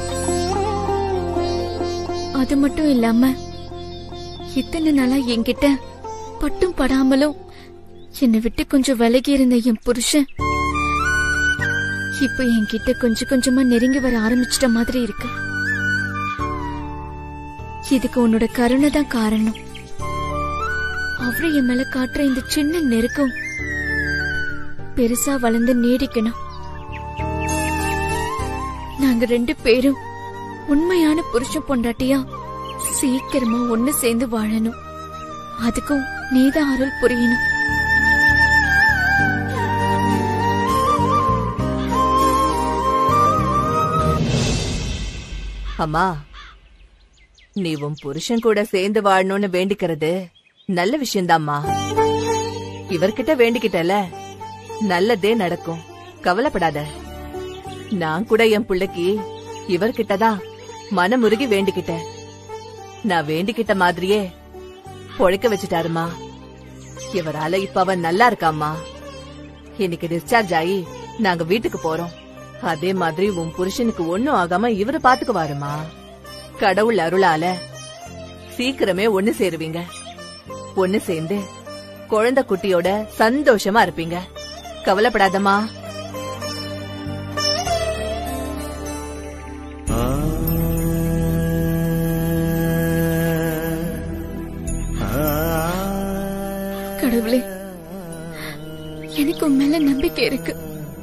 அது மட்டும் இல்லாம இத்தனை நாளா என்கிட்ட பட்டும் படாமலும் என்னை விட்டு கொஞ்சம் விலகி இருந்த என் புருஷன் இப்ப என்கிட்ட கொஞ்சம் கொஞ்சமா நெருங்கி வர ஆரம்பிச்சிட்ட மாதிரி இருக்கு இதுக்கு உன்னோட கருணை தான் காரணம் அவரு என் மேல காட்டுற இந்த சின்ன நெருக்கம் பெருசா வளர்ந்து நீடிக்கணும் நாங்க ரெண்டு பேரும் உண்மையான புருஷன் பொண்டாட்டியா சீக்கிரமா ஒண்ணு சேர்ந்து வாழணும் அதுக்கும் நீதான் அருள் புரியணும் அம்மா நீ உன் புருஷன் கூட சேர்ந்து வாழணும்னு வேண்டிக்கிறது நல்ல விஷயம்தாம்மா இவர்கிட்ட வேண்டிக்கிட்டல நல்லதே நடக்கும் கவலைப்படாத நான் கூட என் பிள்ளைக்கு இவர்கிட்டதான் மனமுருகி வேண்டிக்கிட்டேன் நான் வேண்டிக்கிட்ட மாதிரியே பொழைக்க வச்சுட்டாருமா இவரால இப்ப அவன் நல்லா இருக்காம்மா இன்னைக்கு டிஸ்சார்ஜ் ஆகி நாங்க வீட்டுக்கு போறோம் அதே மாதிரி உன் புருஷனுக்கு ஒண்ணும் ஆகாம இவரு பாத்துக்குவாருமா கடவுள் அருளால சீக்கிரமே ஒண்ணு சேருவீங்க ஒண்ணு சேர்ந்து குழந்தை குட்டியோட சந்தோஷமா இருப்பீங்க கவலைப்படாதம்மா கடவுளே எனக்கு உன் மேல நம்பிக்கை இருக்கு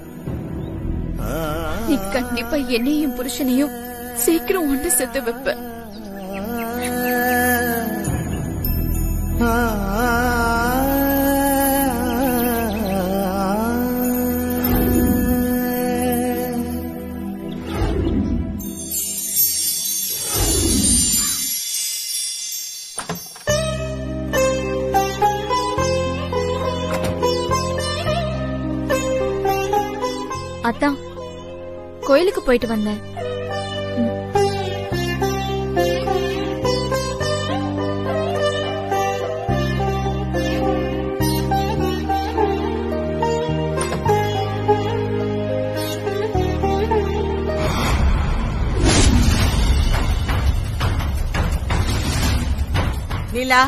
நீ கண்டிப்பா என்னையும் புருஷனையும் சீக்கிரம் ஒன்று செத்து வைப்ப அத்தான் கோயிலுக்கு போயிட்டு வந்தேன் நீலா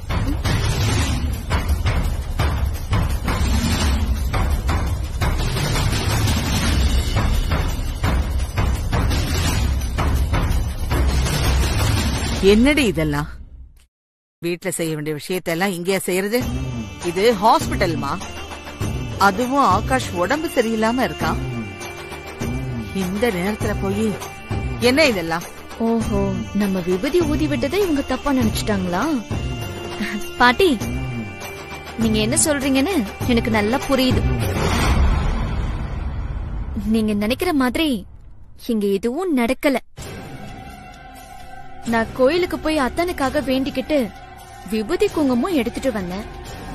என்னடி இதெல்லாம் வீட்ல செய்ய வேண்டிய விஷயத்தெல்லாம் இங்கேயா செய்யறது இது ஹாஸ்பிட்டல்மா அதுவும் ஆகாஷ் உடம்பு சரியில்லாம இருக்கான் இந்த நேரத்துல போய் என்ன இதெல்லாம் ஓஹோ நம்ம விபதி ஊதி விட்டதை இவங்க தப்பா நினைச்சிட்டாங்களா பாட்டி நீங்க என்ன சொல்றீங்கன்னு எனக்கு நல்லா புரியுது நீங்க நினைக்கிற மாதிரி இங்க எதுவும் நடக்கல நான் கோயிலுக்கு போய் அத்தனுக்காக வேண்டிக்கிட்டு விபூதி குங்குமம் எடுத்துட்டு வந்தேன்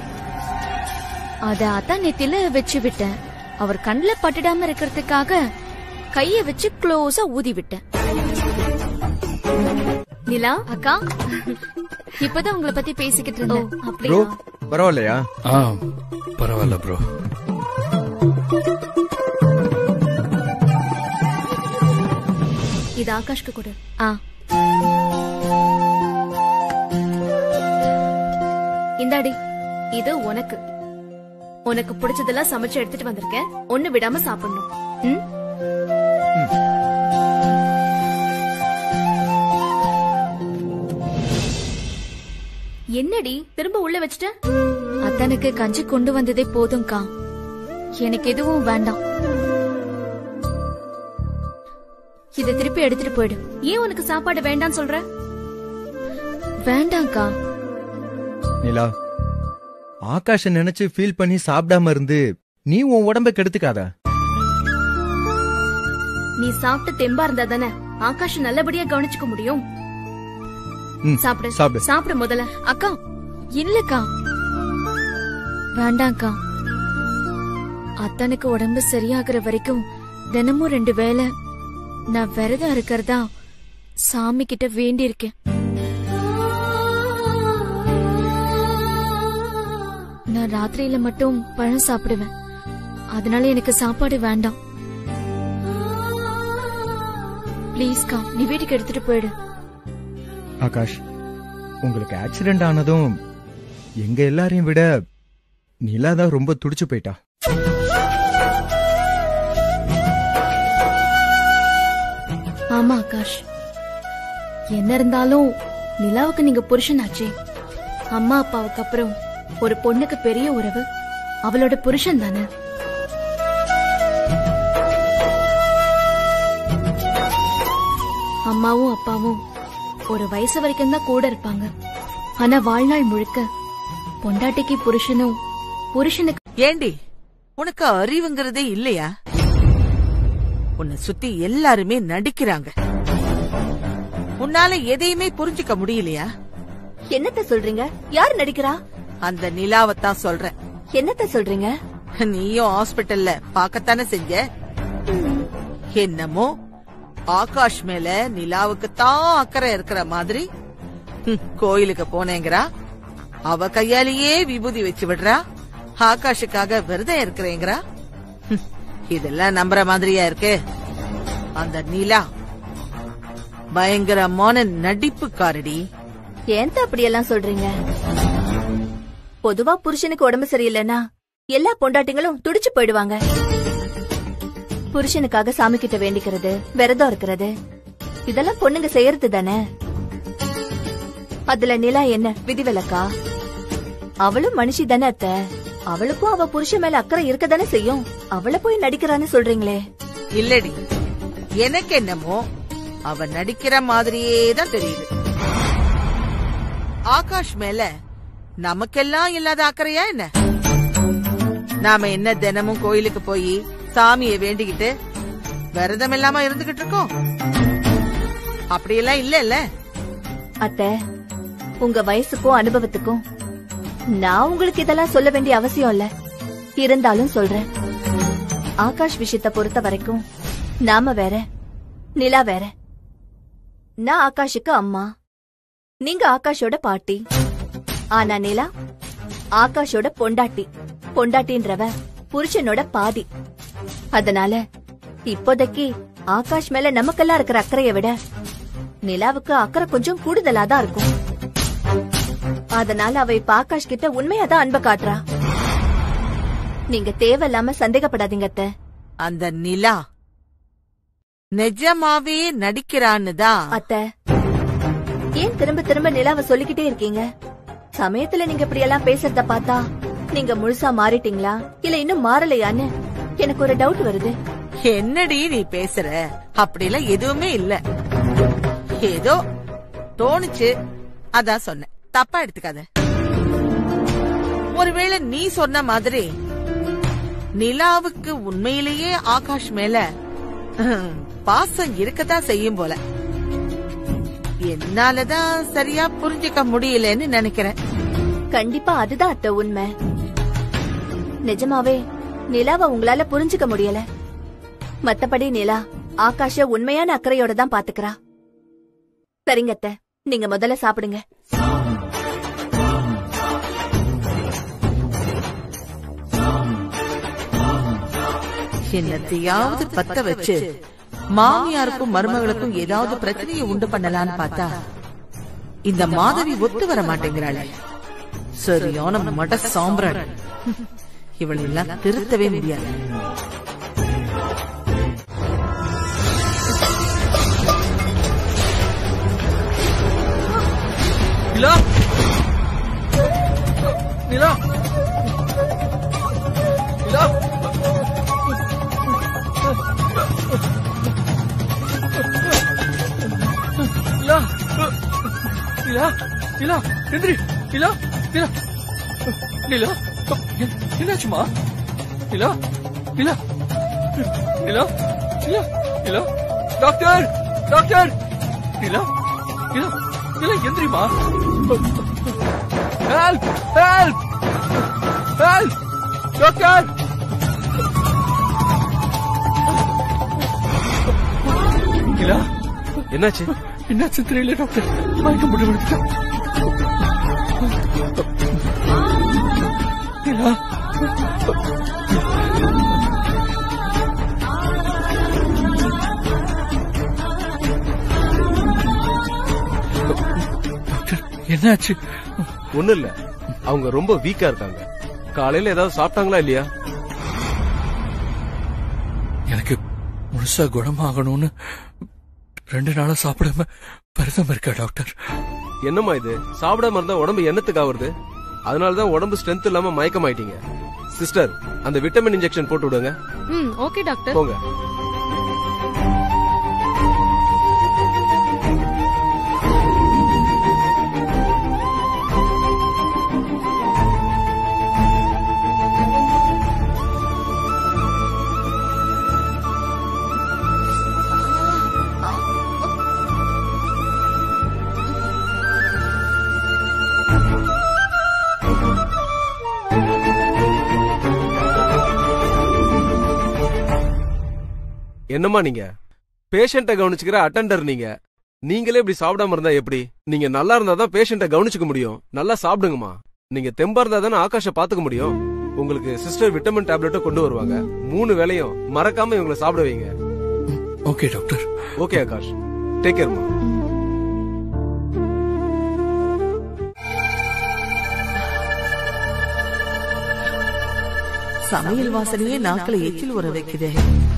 அத அத்தான் நெத்தில வச்சு விட்டேன் அவர் கண்ணுல பட்டுடாம இருக்கிறதுக்காக கைய வச்சு க்ளோஸா ஊதி விட்டேன் நிலா அக்கா இப்பதான் உங்களை பத்தி பேசிக்கிட்டு இருந்தேன் ப்ரோ அப்படியா பரவாயில்லையா ஆ பரவாயில்ல ப்ரோ இது ஆகாஷ்க்கு கொடு ஆ இந்தாடி இது உனக்கு உனக்கு பிடிச்சதெல்லாம் சமைச்சு எடுத்துட்டு வந்திருக்கேன் ஒண்ணு விடாம சாப்பிடணும் ம்? என்னடி திரும்ப உள்ள வச்சுட்ட அத்தனுக்கு கஞ்சி கொண்டு வந்ததே போதும்க்கா எனக்கு எதுவும் வேண்டாம் இத திருப்பி எடுத்துட்டு போயிடு ஏன் உனக்கு சாப்பாடு வேண்டாம்னு சொல்ற வேண்டாம்க்கா நிலா ஆகாஷ நினைச்சு ஃபீல் பண்ணி சாப்பிடாம இருந்து நீ உன் உடம்ப கெடுத்துக்காத நீ சாப்பிட்டு தெம்பா இருந்தா தானே ஆகாஷ் நல்லபடியா கவனிச்சுக்க முடியும் ம், சாப்பிடு சாப்பிடு. சாப்பிடு முதல்ல அக்கா இல்லக்கா வேண்டாம்க்கா அத்தனுக்கு உடம்பு சரியாகிற வரைக்கும் தினமும் ரெண்டு வேளை நான் விரதம் இருக்கிறதா சாமி கிட்ட வேண்டி இருக்கேன் நான் ராத்திரியில மட்டும் பழம் சாப்பிடுவேன் அதனால எனக்கு சாப்பாடு வேண்டாம் ப்ளீஸ்க்கா நீ வீட்டுக்கு எடுத்துட்டு போயிடு ஆகாஷ் உங்களுக்கு ஆக்சிடென்ட் ஆனதும் எங்க எல்லாரையும் விட நிலா தான் ரொம்ப துடிச்சு போயிட்டா ஆமா ஆகாஷ் என்ன இருந்தாலும் நிலாவுக்கு நீங்க புருஷனாச்சே அம்மா அப்பாவுக்கு அப்புறம் ஒரு பொண்ணுக்கு பெரிய உறவு அவளோட புருஷன் தானே அம்மாவும் அப்பாவும் ஒரு வயசு வரைக்கும் தான் கூட இருப்பாங்க ஆனா வாழ்நாள் முழுக்க பொண்டாட்டிக்கு புருஷனும் புருஷனுக்கு ஏண்டி உனக்கு அறிவுங்கிறதே இல்லையா உன்னை சுத்தி எல்லாருமே நடிக்கிறாங்க உன்னால எதையுமே புரிஞ்சுக்க முடியலையா என்னத்த சொல்றீங்க யார் நடிக்கிறா அந்த நிலாவத்தான் சொல்றேன் என்னத்த சொல்றீங்க நீயும் ஹாஸ்பிடல்ல பாக்கத்தானே செஞ்ச என்னமோ ஆகாஷ் மேல நிலாவுக்கு தான் அக்கறை இருக்கிற மாதிரி ஹம், கோயிலுக்கு போனேங்கிறா அவ கையாலேயே விபூதி வச்சு விடுறா ஆகாஷுக்காக விரதம் இருக்கிறேங்கிறா ஹம், இதெல்லாம் நம்புற மாதிரியா இருக்கு அந்த நிலா பயங்கரமான நடிப்புக்காரடி ஏன் அப்படியெல்லாம் சொல்றீங்க பொதுவா புருஷனுக்கு உடம்பு சரியில்லைன்னா எல்லா பொண்டாட்டிங்களும் துடிச்சு போயிடுவாங்க புருஷனுக்காக சாமி கிட்ட வேண்டிக்கிறது விரதம் இருக்கிறது இதெல்லாம் பொண்ணுங்க செய்யறது தானே அதுல நிலா என்ன விதிவிலக்கா அவளும் மனுஷி தானே அத்த அவளுக்கும் அவ புருஷன் மேல அக்கறை இருக்க தானே செய்யும் அவளை போய் நடிக்கிறான்னு சொல்றீங்களே இல்லடி எனக்கு என்னமோ அவ நடிக்கிற மாதிரியே தான் தெரியுது ஆகாஷ் மேல நமக்கெல்லாம் இல்லாத அக்கறையா என்ன நாம என்ன தினமும் கோயிலுக்கு போய் சாமியை வேண்டிக்கிட்டு விரதம் இல்லாம இருந்துகிட்டு இருக்கோம் அப்படியெல்லாம் இல்ல அத்த உங்க வயசுக்கும் அனுபவத்துக்கும் நான் உங்களுக்கு இதெல்லாம் சொல்ல வேண்டிய அவசியம் இல்ல இருந்தாலும் சொல்றேன் ஆகாஷ் விஷயத்தை பொறுத்த வரைக்கும் நாம வேற நிலா வேற நான் ஆகாஷுக்கு அம்மா நீங்க ஆகாஷோட பாட்டி ஆனா நிலா ஆகாஷோட பொண்டாட்டி பொண்டாட்டின்றவ புருஷனோட பாதி அதனால இப்போதைக்கு ஆகாஷ் மேல நமக்கெல்லாம் இருக்கிற அக்கறையை விட நிலாவுக்கு அக்கறை கொஞ்சம் கூடுதலா தான் இருக்கும் அதனால அவ இப்ப ஆகாஷ் கிட்ட உண்மையாதான் அன்பை காட்டுறா நீங்க தேவையில்லாம சந்தேகப்படாதீங்க அத்தை அந்த நிலா நிஜமாவே நடிக்கிறான்னு தான் அத்தை ஏன் திரும்ப திரும்ப நிலாவை சொல்லிக்கிட்டே இருக்கீங்க சமயத்துல நீங்க இப்படி எல்லாம் பேசுறத பார்த்தா நீங்க முழுசா மாறிட்டீங்களா இல்ல இன்னும் மாறலையான்னு எனக்கு ஒரு டவுட் வருது என்னடி நீ பேசுற அப்படிலாம் எதுவுமே இல்ல ஏதோ தோணுச்சு அதான் சொன்னேன் தப்பா எடுத்துக்காத ஒருவேளை நீ சொன்ன மாதிரி நிலாவுக்கு உண்மையிலேயே ஆகாஷ் மேல ஹம், பாசம் இருக்கத்தான் செய்யும் போல என்னாலதான் சரியா புரிஞ்சுக்க முடியலன்னு நினைக்கிறேன் கண்டிப்பா அதுதான் அத்தை உண்மை நிஜமாவே நிலாவை உங்களால புரிஞ்சுக்க முடியல மத்தபடி நிலா ஆகாஷ உண்மையான அக்கறையோட தான் பாத்துக்கிறா சரிங்க அத்தை நீங்க முதல்ல சாப்பிடுங்க என்னத்தையாவது பத்த வச்சு மாமியாருக்கும் மருமகளுக்கும் ஏதாவது பிரச்சனையை உண்டு பண்ணலான்னு பார்த்தா இந்த மாதவி ஒத்து வர மாட்டேங்கிறாளே சரியான மட சாம்பிராள் இவளை எல்லாம் திருத்தவே முடியாது நிலா நிலா நிலா நிலா நிலா நிலா எந்திரி நிலா நிலா நிலா எ- என்னாச்சுமா நிலா நிலா நிலா நிலா நிலா டாக்டர் டாக்டர் நிலா நிலா நிலா எந்திரிமா help help help doctor Nila என்னாச்சு என்னாச்சு தெரியல டாக்டர் மயக்கம் போட்டு விழுந்துட்டேன். நிலா டாக்டர் என்னாச்சு ஒண்ணு இல்ல அவங்க ரொம்ப வீக்கா இருக்காங்க காலையில ஏதாவது சாப்பிட்டாங்களா இல்லையா எனக்கு முழுசா குணமாகணும்னு ரெண்டு நாளா சாப்பிடாம விரதம் இருக்கா டாக்டர் என்னம்மா இது சாப்பிடாம இருந்தா உடம்பு என்னத்துக்கு ஆகுறது அதனாலதான் உடம்பு ஸ்ட்ரென்த் இல்லாம மயக்கமாயிட்டீங்க சிஸ்டர் அந்த விட்டமின் இன்ஜெக்ஷன் போட்டு விடுங்க ம் ஓகே டாக்டர் போங்க என்னம்மா நீங்க பேஷண்ட்டை கவனிச்சுக்கிற அட்டெண்டர் நீங்க நீங்களே இப்படி சாப்பிடாம இருந்தா எப்படி நீங்க நல்லா இருந்தா தான் பேஷண்ட்டை கவனிச்சுக்க முடியும் நல்லா சாப்பிடுங்கம்மா நீங்க தெம்பா இருந்தா தானே ஆகாஷ பாத்துக்க முடியும் உங்களுக்கு சிஸ்டர் விட்டமின் டேப்லெட்டை கொண்டு வருவாங்க மூணு வேளையும் மறக்காம இவங்களை சாப்பிட வைங்க okay doctor okay Akash take கேர்மா சமையல் வாசனையே நாக்களை எச்சில் உற வைக்குதே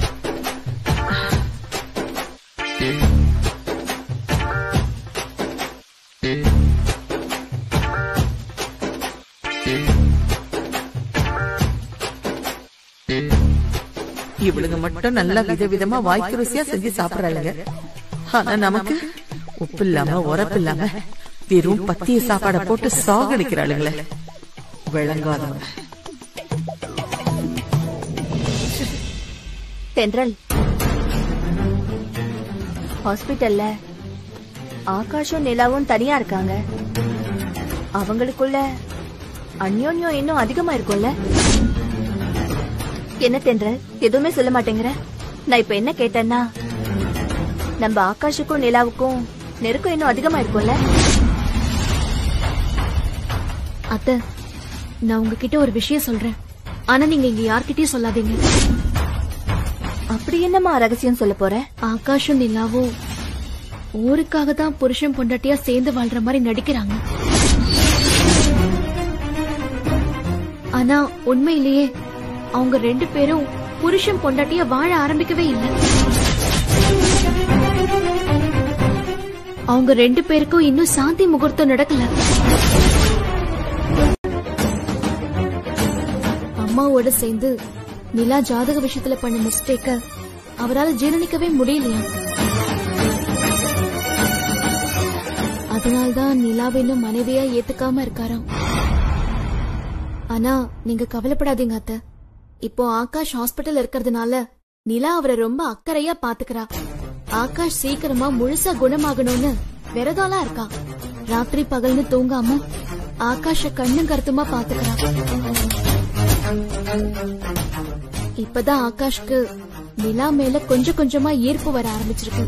இவளுங்க மட்டும் நல்லா விதவிதமா வாய்க்கு ருசியா செஞ்சு சாப்பிடறாளுங்க ஆனா நமக்கு உப்பு இல்லாம உரப்பு இல்லாம வெறும் பத்திய சாப்பாடை போட்டு சாகடிக்கிறாளுங்களே விளங்காதவங்க தென்றல் ஹாஸ்பிட்டல்ல ஆகாஷும் நிலாவும் தனியா இருக்காங்க அவங்களுக்குள்ள அந்யோன்யம் இன்னும் அதிகமா இருக்கும்ல என்ன தென்றல் எதுவுமே சொல்ல மாட்டேங்கிற நான் இப்ப என்ன கேட்டேன்னா நம்ம ஆகாஷுக்கும் நிலாவுக்கும் நெருக்கம் இன்னும் அதிகமா இருக்கும்ல அத்தை நான் உங்ககிட்ட ஒரு விஷயம் சொல்றேன் ஆனா நீங்க இங்க யார்கிட்டயும் சொல்லாதீங்க அப்படி என்னமா ரகசியம் சொல்ல போற ஆகாஷும் நிலாவும் ஊருக்காக தான் புருஷன் பொண்டாட்டியா சேர்ந்து வாழ்ற மாதிரி நடிக்கிறாங்க ஆனா உண்மையிலேயே அவங்க ரெண்டு பேரும் புருஷன் பொண்டாட்டியா வாழ ஆரம்பிக்கவே இல்லை அவங்க ரெண்டு பேருக்கும் இன்னும் சாந்தி முகூர்த்தம் நடக்கல அம்மாவோட சேர்ந்து நிலா ஜாதக விஷயத்துல பண்ண மிஸ்டேக்க அவரால் ஜீரணிக்கவே முடியலையா அதனால்தான் நிலாவை இன்னும் மனைவியா ஏத்துக்காம இருக்காராம் ஆனா நீங்க கவலைப்படாதீங்க அத்த இப்போ ஆகாஷ் ஹாஸ்பிட்டல் இருக்கிறதுனால நிலா அவரை ரொம்ப அக்கறையா பாத்துக்கிறா ஆகாஷ் சீக்கிரமா முழுசா குணமாகணும்னு விரதம்லாம் இருக்கா ராத்திரி பகல்னு தூங்காம ஆகாஷ கண்ணும் கருத்துமா பாத்துக்கிறா இப்பதான் ஆகாஷ்க்கு நிலா மேல கொஞ்சம் கொஞ்சமா ஈர்ப்பு வர ஆரம்பிச்சிருக்கு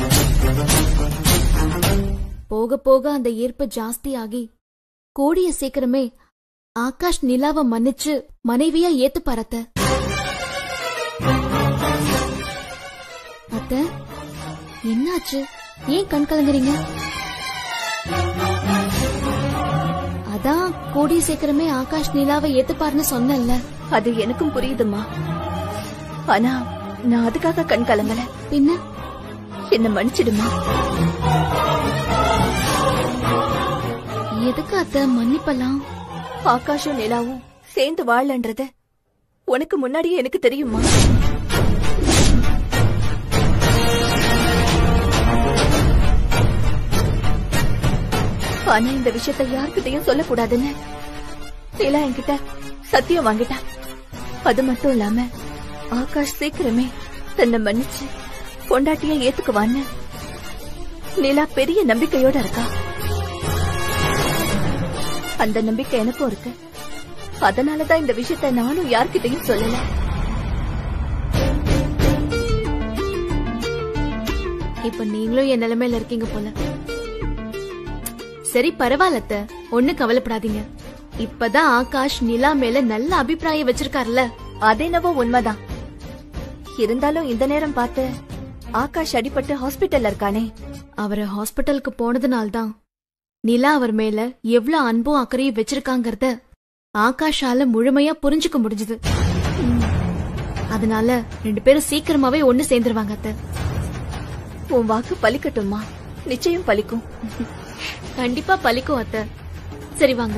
போக போக அந்த ஈர்ப்பு ஜாஸ்தியாகி கூடிய சீக்கிரமே ஆகாஷ் நிலாவை மன்னிச்சு மனைவியா ஏத்து பரத்த அத்த என்னாச்சு ஏன் கண் கலங்குறீங்க அதான் கூடிய சீக்கிரமே ஆகாஷ் நிலாவை ஏத்துப்பாருன்னு சொன்னேன்ல அது எனக்கும் புரியுதுமா ஆனா நான் அதுக்காக கண் கலங்கல பின்ன என்ன மன்னிச்சிடுமா எதுக்கு அத்த மன்னிப்பலாம் ஆகாஷும் நிலாவும் சேர்ந்து வாழன்றது உனக்கு முன்னாடியே எனக்கு தெரியுமா ஆனா இந்த விஷயத்தை யார்கிட்டயும் சொல்லக்கூடாதுன்னு நிலா என்கிட்ட சத்தியம் வாங்கிட்டா அது மட்டும் இல்லாம ஆகாஷ் சீக்கிரமே தன்னை மன்னிச்சு பொண்டாட்டிய ஏத்துக்குவான்னு நிலா பெரிய நம்பிக்கையோட இருக்கா அந்த நம்பிக்கை எனக்கும் இருக்கு அதனாலதான் இந்த விஷயத்த நானும் யார்கிட்டயும் சொல்லல இப்ப நீங்களும் என் நிலைமையில இருக்கீங்க போல சரி பரவாயில்ல அத்தை ஒண்ணு கவலைப்படாதீங்க இப்பதான் ஆகாஷ் நிலா மேல நல்ல அபிப்பிராயம் வச்சிருக்காருல்ல அதேனவோ உண்மைதான் இருந்தாலும் இந்த நேரம் பார்த்து ஆகாஷ் அடிபட்டு ஹாஸ்பிட்டல்ல இருக்கானே அவரை ஹாஸ்பிட்டலுக்கு போனதுனால்தான் நிலா அவர் மேல எவ்வளவு அன்பும் அக்கறையும் வச்சிருக்காங்கறத ஆகாஷால முழுமையா புரிஞ்சுக்க முடிஞ்சது அதனால ரெண்டு பேரும் சீக்கிரமாவே ஒண்ணு சேர்ந்துருவாங்க அத்தை உன் வாக்கு பலிக்கட்டுமா நிச்சயம் பலிக்கும் கண்டிப்பா பலிக்கும் அத்தை சரி வாங்க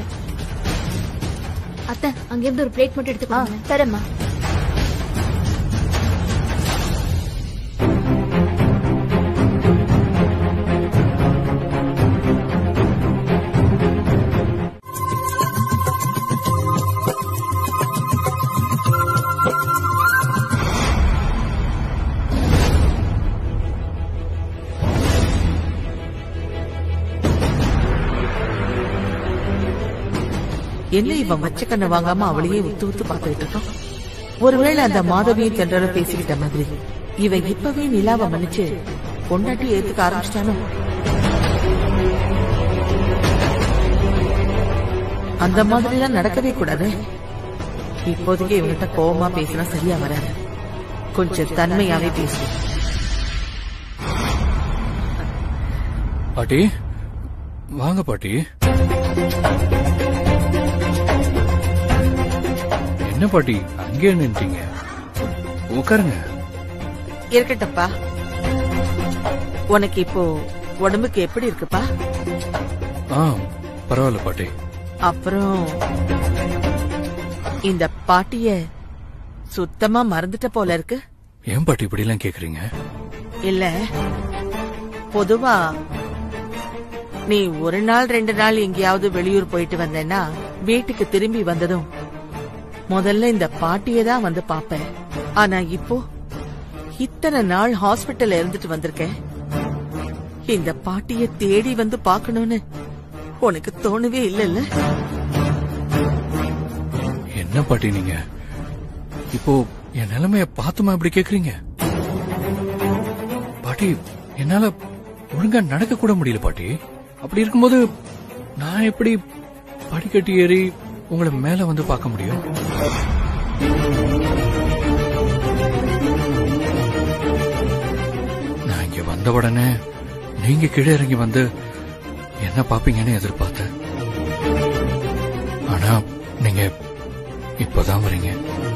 அத்தை அங்கிருந்து ஒரு பிளேட் மட்டும் எடுத்துக்கோங்க தரமா என்ன இவன் வச்ச கண்ணை வாங்காம அவளையே உத்து உத்து பார்த்துக்கிட்டு இருக்கான் ஒருவேளை அந்த மாதவியும் தென்றலும் பேசிக்கிட்ட மாதிரி இவன் இப்பவே நிலாவை மன்னிச்சு பொண்டாட்டி ஏத்துக்க ஆரம்பிச்சிட்டானோ அந்த மாதிரி எல்லாம் நடக்கவே கூடாது இப்போதைக்கு இவங்கிட்ட கோவமா பேசினா சரியா வராது கொஞ்சம் தன்மையாவே பேசு பாட்டி வாங்க பாட்டி என்ன பாட்டி அங்கே நின்ட்டீங்க உட்காருங்க இருக்கட்டப்பா உனக்கு இப்போ உடம்புக்கு எப்படி இருக்குப்பா ஆ பரவாயில்ல பாட்டி அப்புறம் இந்த பாட்டிய சுத்தமா மறந்துட்ட போல இருக்கு ஏன் பாட்டி இப்படி எல்லாம் கேக்குறீங்க இல்ல பொதுவா நீ ஒரு நாள் ரெண்டு நாள் எங்கேயாவது வெளியூர் போயிட்டு வந்தேன்னா வீட்டுக்கு திரும்பி வந்ததும் முதல்ல இந்த பாட்டியை தான் வந்து பாப்பேன் ஆனா இப்போ இத்தனை நாள் ஹாஸ்பிட்டல்ல இருந்துட்டு வந்திருக்கேன் இந்த பாட்டிய தேடி வந்து பார்க்கணும்னு உனக்கு தோணவே இல்லல்ல என்ன பாட்டி நீங்க இப்போ என் நிலைமைய பார்த்துமா இப்படி கேக்குறீங்க பாட்டி என்னால ஒழுங்கா நடக்க கூட முடியல பாட்டி அப்படி இருக்கும்போது நான் எப்படி படிக்கட்டு ஏறி உங்களை மேல வந்து பார்க்க முடியும் நான் இங்க வந்த உடனே நீங்க கீழே இறங்கி வந்து என்ன பாப்பீங்கன்னு எதிர்பார்த்தேன் ஆனா நீங்க இப்பதான் வரீங்க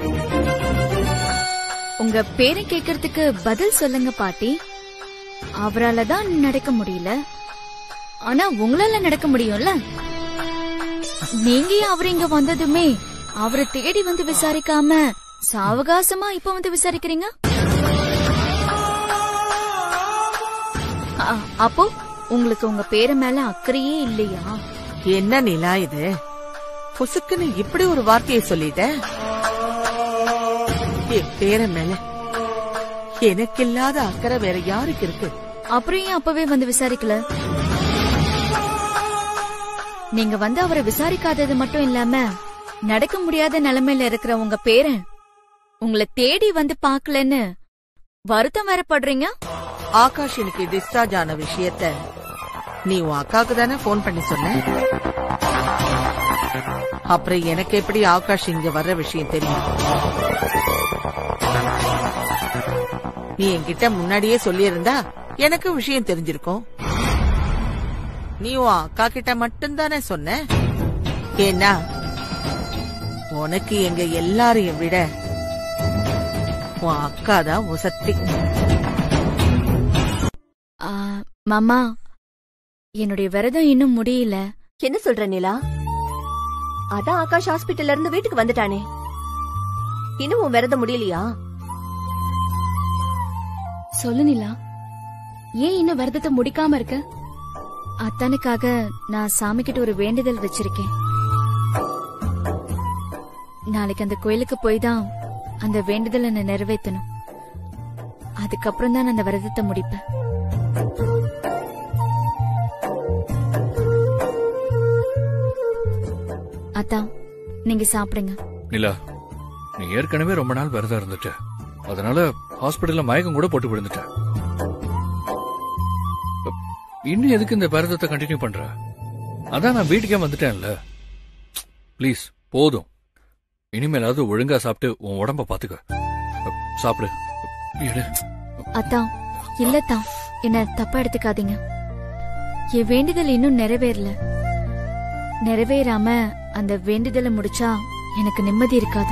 உங்க பேரை கேக்குறதுக்கு பதில் சொல்லுங்க பாட்டி அவரால தான் நடக்க முடியல ஆனா உங்களால நடக்க முடியும்ல நீங்க ஏன் அவர் இங்க வந்ததுமே அவரை தேடி வந்து விசாரிக்காம சாவகாசமா இப்ப வந்து விசாரிக்கிறீங்க அ- அப்போ உங்களுக்கு உங்க பேரு மேல அக்கறையே இல்லையா என்ன நிலா இது புசுக்குன்னு இப்படி ஒரு வார்த்தையை சொல்லிட்ட என் பேர மேல எனக்கு இல்லாத அக்கறை வேற யாருக்கு இருக்கு அப்புறம் ஏன் அப்பவே வந்து விசாரிக்கல நீங்க வந்து அவரை விசாரிக்காதது மட்டும் இல்லாம நடக்க முடியாத நிலைமையில இருக்கிற உங்க பேரன் உங்களை தேடி வந்து பாக்கலன்னு வருத்தம் வேற படுறீங்க ஆகாஷ் எனக்கு டிஸ்சார்ஜ் ஆன விஷயத்த நீ உன் அக்காவுக்கு தானே போன் பண்ணி சொன்ன அப்புறம் எனக்கு எப்படி ஆகாஷ் இங்க வர்ற விஷயம் தெரியும் நீ என்கிட்ட முன்னாடியே சொல்லியிருந்தா எனக்கு விஷயம் தெரிஞ்சிருக்கும் நீ உன் அக்கா கிட்ட மட்டும்தானே சொன்ன ஏன்னா உனக்கு எங்க எல்லாரையும் விட உன் அக்கா தான் உசத்தி ஆ, மாமா என்னுடைய விரதம் இன்னும் முடியல என்ன சொல்ற நிலா அதான் ஆகாஷ் ஹாஸ்பிட்டல்ல இருந்து வீட்டுக்கு வந்துட்டானே இன்னும் உன் விரதம் முடியலையா சொல்லு நிலா ஏன் இன்னும் விரதத்தை முடிக்காம இருக்க அத்தானுக்காக நான் சாமி கிட்ட ஒரு வேண்டுதல் வச்சிருக்கேன் நாளைக்கு அந்த கோயிலுக்கு போய் தான் அந்த வேண்டுதலை நான் நிறைவேற்றணும் அதுக்கப்புறம் தான் நான் அந்த விரதத்தை முடிப்பேன் அத்தா நீங்க சாப்பிடுங்க நிலா நீ ஏற்கனவே ரொம்ப நாள் விரதம் இருந்துட்ட அதனால ஹாஸ்பிடல்ல மயக்கம் கூட போட்டு விழுந்துட்ட இன்னும் எதுக்கு இந்த விரதத்தை கண்டினியூ பண்ற அதான் நான் வீட்டுக்கே வந்துட்டேன்ல ப்ளீஸ் போதும் இனிமேலாவது ஒழுங்கா சாப்பிட்டு உன் உடம்ப பாத்துக்க சாப்பிடு எடு அத்தா இல்லத்தா என்ன தப்பா எடுத்துக்காதீங்க என் வேண்டுதல் இன்னும் நிறைவேறல நிறைவேறாம அந்த வேண்டுதலை முடிச்சா எனக்கு நிம்மதி இருக்காது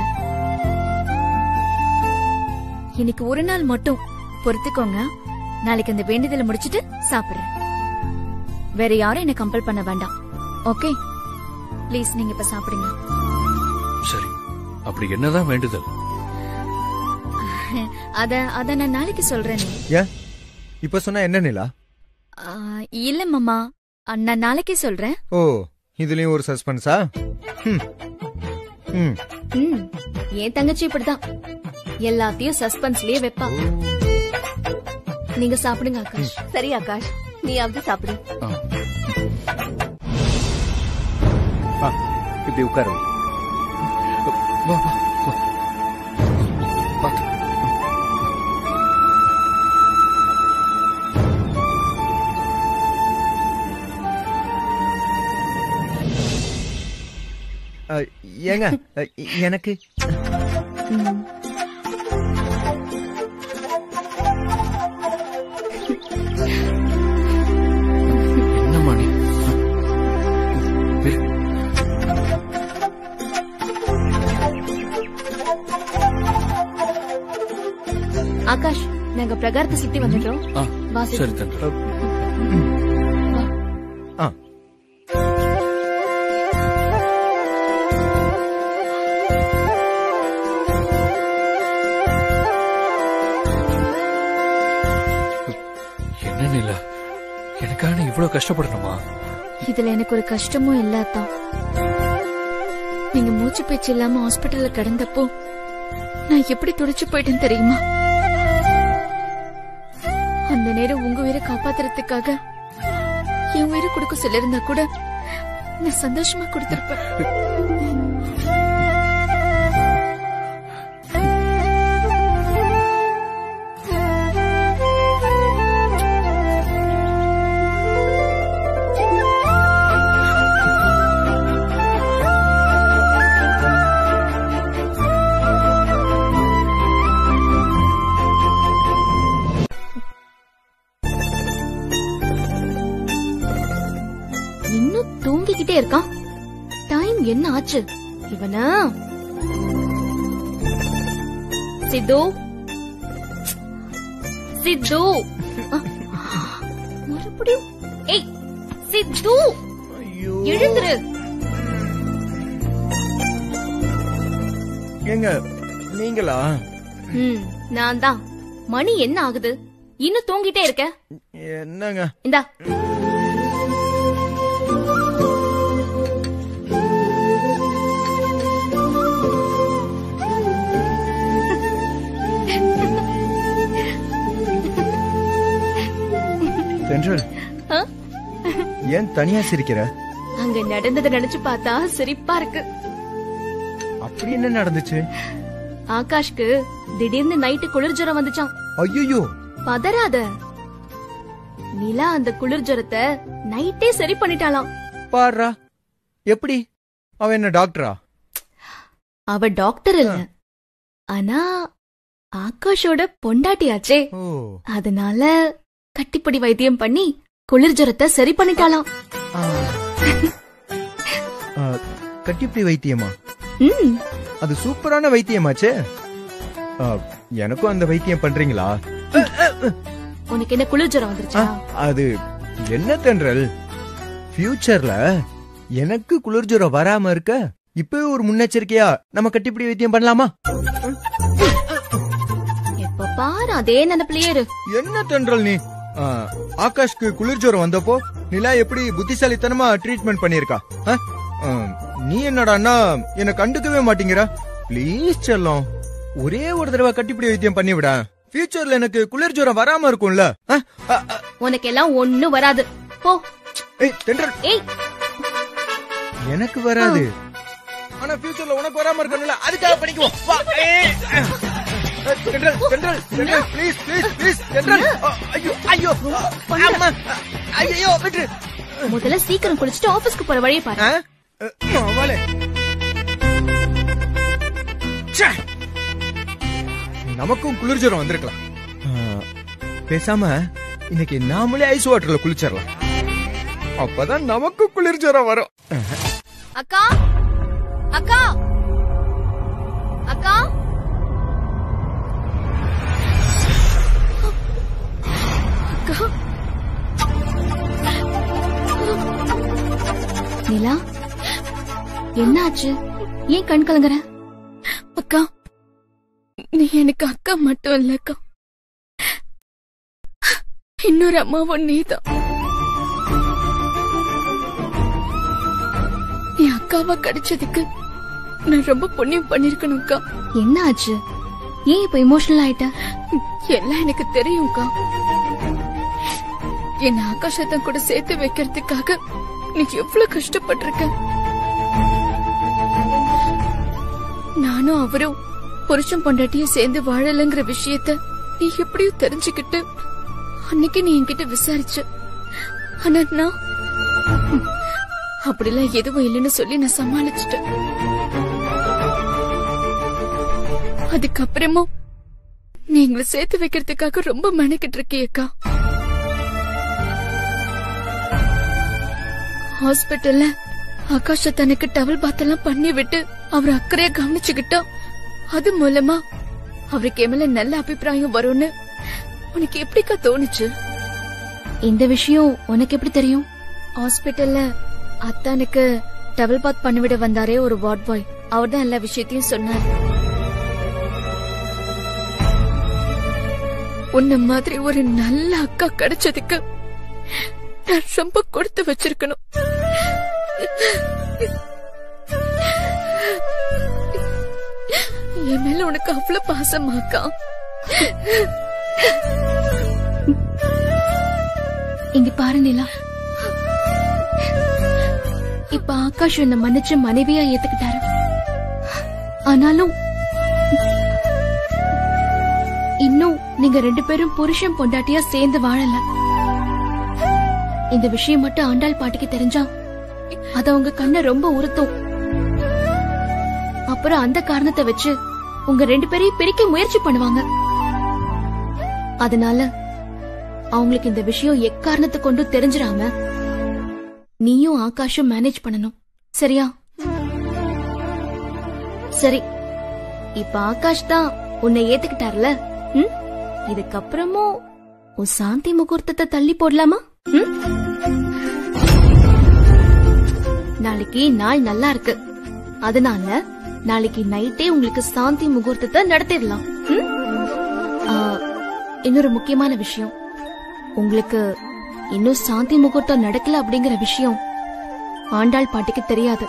இன்னைக்கு ஒரு நாள் மட்டும் பொறுத்துக்கோங்க நாளைக்கு அந்த வேண்டுதலை முடிச்சிட்டு சாப்பிடுறேன் வேற யாரும் என்ன கம்பல் பண்ண வேண்டாம் ஓகே ப்ளீஸ் நீங்க இப்ப சாப்பிடுங்க சரி அப்படி என்னதான் வேண்டுதல் அத அத நான் நாளைக்கு சொல்றேனே ஏன் இப்ப சொன்னா என்ன நிலா ஆ, இல்ல மாமா நான் நாளைக்கே சொல்றேன் ஓ இதுலயும் ஒரு சஸ்பென்ஸா ம். ம் ம் என் தங்கச்சி இப்படிதான் எல்லாத்தையும் சஸ்பென்ஸ்லயே வைப்பா நீங்க சாப்பிடுங்க ஆகாஷ் சரி ஆகாஷ் நீயாவது சாப்பிடு இப்படி உட்காருங்க வா வா வா பாத்து ஏங்க அஹ், எனக்கு என்னம்மா நீ இரு. ஆகாஷ் நாங்க பிரகாரத்தை சுத்தி வந்துட்டோம் ஆ, வாசி. சரி தண்டா ஆ என்ன நிலா எனக்காக நீ இவ்வளவு கஷ்டப்படணுமா இதுல எனக்கு ஒரு கஷ்டமும் இல்லாதான் நீங்க மூச்சு பேச்சு இல்லாம ஹாஸ்பிட்டல்ல கிடந்தப்போ நான் எப்படி துடிச்சு போயிட்டேன் தெரியுமா அந்த நேரம் உங்க உயிரை காப்பாத்துறதுக்காக என் உயிரை கொடுக்க சொல்லிருந்தா கூட நான் சந்தோஷமா கொடுத்திருப்பேன் இன்னும் தூங்கிக்கிட்டே இருக்கான் டைம் என்ன ஆச்சு இவனா சித்து சித்து அ, மறுபடியும் ஏய் சித்து எழுந்துரு ஏங்க நீங்களா ம் நான் தான் மணி என்ன ஆகுது இன்னும் தூங்கிட்டே இருக்க என்னங்க இந்தா தென்றல் ஆ? ஏன் தனியா சிரிக்கிற அங்க நடந்ததை நினைச்சு பார்த்தா சிரிப்பா இருக்கு அப்படி என்ன நடந்துச்சு ஆகாஷ்க்கு திடீர்னு நைட்டு குளிர் ஜுரம் வந்துச்சான் ஐயோ பதறாத நிலா அந்த குளிர் ஜுரத்தை நைட்டே சரி பண்ணிட்டாளாம் பாருடா எப்படி அவன் என்ன டாக்டரா அவ டாக்டர் இல்ல ஆனா ஆகாஷோட பொண்டாட்டியாச்சே ஓ அதனால கட்டிப்படி வைத்தியம் பண்ணி குளிர் ஜுரத்தை சரி பண்ணிட்டாளாம் ஆ. ஆ, கட்டிப்பிடி வைத்தியமா ம் அது சூப்பரான வைத்தியமாச்சே ஆ, எனக்கும் அந்த வைத்தியம் பண்றீங்களா உனக்கு என்ன குளிர் ஜுரம் ஆ, வந்துருச்சா அது என்ன தென்றல் ஃபியூச்சர்ல எனக்கு குளிர்ஜுரம் வராம இருக்க இப்பவே ஒரு முன்னெச்சரிக்கையா நம்ம கட்டிப்பிடி வைத்தியம் பண்ணலாமா எப்ப பாரு அதே நினைப்பிலேயே இரு என்ன தென்றல் நீ ஆ, ஆகாஷ்க்கு குளிர்ஜுரம் வந்தப்போ நிலா எப்படி புத்திசாலித்தனமா ட்ரீட்மெண்ட் பண்ணிருக்கா ஆ? ஆ, நீ என்னடான்னா என்ன கண்டுக்கவே மாட்டீங்கற ப்ளீஸ் செல்லம் ஒரே ஒரு தடவை கட்டிப்பிடி வைத்தியம் பண்ணி விட ஃபியூச்சர்ல எனக்கு குளிர்ஜுரம் வராம இருக்கும்ல ஆ? ஆ, ஆ, உனக்கு எல்லாம் ஒண்ணும் வராது போ ஏய் தென்றல் ஏய் எனக்கு வராது ஆனா ஃபியூச்சர்ல உனக்கு வராம இருக்கணும்ல அதுக்காக பண்ணிக்குவோம் வா ஏய். தென்றல் தென்றல் தென்றல் ப்ளீஸ் ப்ளீஸ் ப்ளீஸ் தென்றல் அ, ஐயோ ஐயோ அம்மா ஐயோ விட்டு முதல்ல சீக்கிரம் குளிச்சுட்டு ஆபீஸ்க்கு போற வழியை பாரு ஆ? அ, மாவாளே. ச்சே. நமக்கும் குளிர்ஜுரம் வந்திருக்கலாம் ஆ, பேசாம இன்னைக்கு நாமளே ஐஸ் வாட்டர்ல குளிச்சிடலாம் அப்பதான் நமக்கு குளிர்ஜுரம் வரும் அக்கா அக்கா அக்கா அக்கா நிலா என்னாச்சு ஏன் கண் கலங்குற அக்கா நீ எனக்கு அக்கா மட்டும் இல்லக்கா இன்னொரு அம்மாவும் நீதான் நீ அக்காவா கிடைச்சதுக்கு நான் ரொம்ப புண்ணியம் பண்ணிருக்கணும்க்கா என்ன ஆச்சு ஏன் இப்ப இமோஷனல் ஆயிட்ட எல்லாம் எனக்கு தெரியும்க்கா என்ன ஆகாஷத்தன் கூட சேர்த்து வைக்கிறதுக்காக நீ எவ்வளவு கஷ்டப்பட்டிருக்க நானும் அவரும் புருஷன் பொண்டாட்டியும் சேர்ந்து வாழலங்கிற விஷயத்த நீ எப்படியும் தெரிஞ்சுக்கிட்டு அன்னைக்கு நீ என்கிட்ட விசாரிச்ச ஆனா நான் அப்படிலாம் எதுவும் இல்லைன்னு சொல்லி நான் சமாளிச்சிட்டேன் அதுக்கப்புறமும் நீ எங்களை சேர்த்து வைக்கிறதுக்காக ரொம்ப மெனக்கிட்டு இருக்கியக்கா ஹாஸ்பிட்டல்ல ஆகாஷ தனக்கு டவல் பாத் எல்லாம் பண்ணி விட்டு அவர் அக்கறையா கவனிச்சுக்கிட்டா அது மூலமா அவருக்கு என் மேல நல்ல அபிப்பிராயம் வரும்னு உனக்கு எப்படிக்கா தோணுச்சு இந்த விஷயம் உனக்கு எப்படி தெரியும் ஹாஸ்பிட்டல்ல அத்தானுக்கு டபுள் பாத் பண்ணிவிட வந்தாரே ஒரு வார்ட் பாய் அவர் தான் எல்லா விஷயத்தையும் சொன்னார் உன்ன மாதிரி ஒரு நல்ல அக்கா கிடைச்சதுக்கு நான் ரொம்ப கொடுத்து வச்சிருக்கணும் என் மேல உனக்கு அவ்வளவு பாசமாக்கா இங்க பாரு நிலா இப்ப ஆகாஷ் என்ன மன்னிச்சு மனைவியா ஏத்துக்கிட்டாரு ஆனாலும் இன்னும் நீங்க ரெண்டு பேரும் புருஷன் பொண்டாட்டியா சேர்ந்து வாழல இந்த விஷயம் மட்டும் ஆண்டாள் பாட்டிக்கு தெரிஞ்சா அது அவங்க கண்ணை ரொம்ப உறுத்தும் அப்புறம் அந்த காரணத்தை வச்சு உங்க ரெண்டு பேரையும் பிரிக்க முயற்சி பண்ணுவாங்க அதனால அவங்களுக்கு இந்த விஷயம் எக்காரணத்தை கொண்டு தெரிஞ்சிராம நீயும் ஆகாஷும் மேனேஜ் பண்ணணும் சரியா சரி இப்ப ஆகாஷ் தான் உன்னை ஏத்துக்கிட்டார்ல ம்? இதுக்கப்புறமும் உன் சாந்தி முகூர்த்தத்தை தள்ளி போடலாமா ம்? நாளைக்கு நாள் நல்லா இருக்கு அதனால நாளைக்கு நைட்டே உங்களுக்கு சாந்தி முகூர்த்தத்தை நடத்திடலாம் ம்? ஆ, இன்னொரு முக்கியமான விஷயம் உங்களுக்கு இன்னும் சாந்தி முகூர்த்தம் நடக்கல அப்படிங்கிற விஷயம் ஆண்டாள் பாட்டிக்கு தெரியாது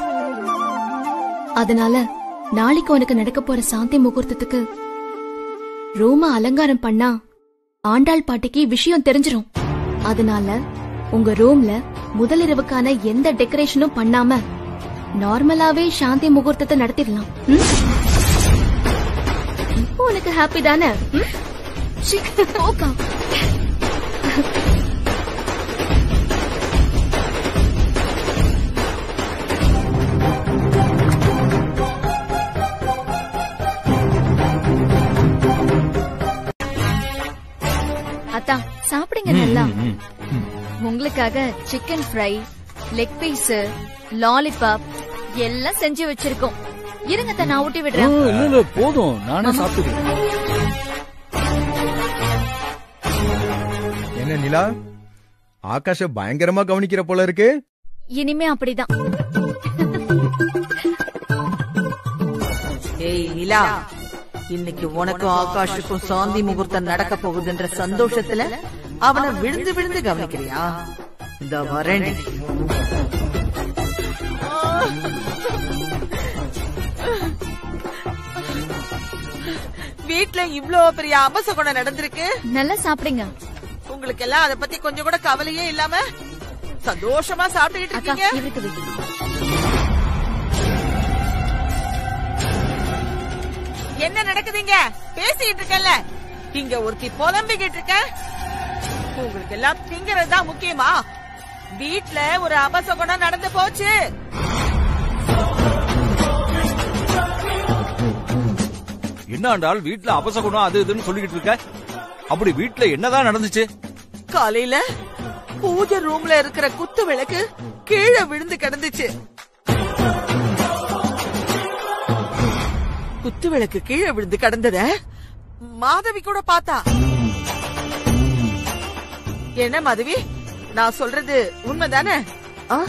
அதனால நாளைக்கு உனக்கு நடக்க போற சாந்தி முகூர்த்தத்துக்கு ரூம அலங்காரம் பண்ணா ஆண்டாள் பாட்டிக்கு விஷயம் தெரிஞ்சிரும் அதனால உங்க ரூம்ல முதலிரவுக்கான எந்த டெக்கரேஷனும் பண்ணாம நார்மலாவே சாந்தி முகூர்த்தத்தை நடத்திடலாம் ம்? இப்போ உனக்கு ஹாப்பி தானே ம்? சீ, போக்கா அத்தா சாப்பிடுங்க நல்லா உங்களுக்காக chicken fry leg piece lollipop எல்லாம் செஞ்சு வச்சிருக்கோம் இருங்க அத்தா, நான் ஊட்டி விடுறேன் இல்ல இல்ல போதும் நானே சாப்பிட்டுக்கிறேன் என்ன நிலா ஆகாஷ பயங்கரமா கவனிக்கிற போல இருக்கு இனிமே அப்படிதான் ஏய் நிலா இன்னைக்கு உனக்கும் ஆகாஷுக்கும் சாந்தி முகூர்த்தம் நடக்க போகுதுன்ற சந்தோஷத்துல அவனை விழுந்து விழுந்து கவனிக்கிறியா இந்த வரேன் வீட்ல இவ்ளோ பெரிய அபசகுணம் நடந்திருக்கு நல்லா சாப்பிடுங்க உங்களுக்கு எல்லாம் அத பத்தி கொஞ்சம் கூட கவலையே இல்லாம சந்தோஷமா சாப்பிட்டுக்கிட்டு அக்கா இருக்கீங்க இவருக்கு வை. என்ன நடக்குதுங்க பேசிட்டு இருக்கல இங்க ஒருத்தி புலம்பிக்கிட்டு இருக்க உங்களுக்கு எல்லாம் திங்கிறது தான் முக்கியமா வீட்ல ஒரு அபசகுணம் நடந்து போச்சு என்ன ஆண்டாள் வீட்ல அபசகுணம் அது இதுன்னு சொல்லிக்கிட்டு இருக்க அப்படி வீட்ல என்னதான் நடந்துச்சு காலையில பூஜை ரூம்ல இருக்கிற குத்து விளக்கு கீழே விழுந்து கிடந்துச்சு குத்து விளக்கு கீழே விழுந்து கிடந்தத மாதவி கூட பார்த்தா என்ன மாதவி நான் சொல்றது உண்மைதானே ஆ?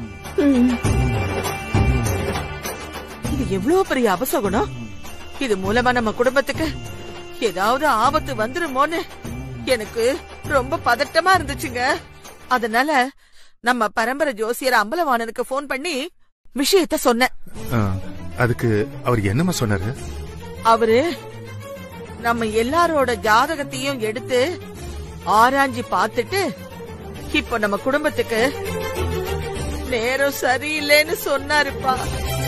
இது எவ்வளவு பெரிய அபசகுணம் இது மூலமா நம்ம குடும்பத்துக்கு ஏதாவது ஆபத்து வந்துருமோன்னு எனக்கு ரொம்ப பதட்டமா இருந்துச்சுங்க அதனால நம்ம பரம்பரை ஜோசியர் அம்பலவாணனுக்கு போன் பண்ணி விஷயத்த சொன்னேன் ஆ, அதுக்கு அவர் என்னம்மா சொன்னாரு அவரு நம்ம எல்லாரோட ஜாதகத்தையும் எடுத்து ஆராய்ஞ்சு பார்த்துட்டு இப்ப நம்ம குடும்பத்துக்கு நேரம் சரியில்லைன்னு சொன்னாருப்பா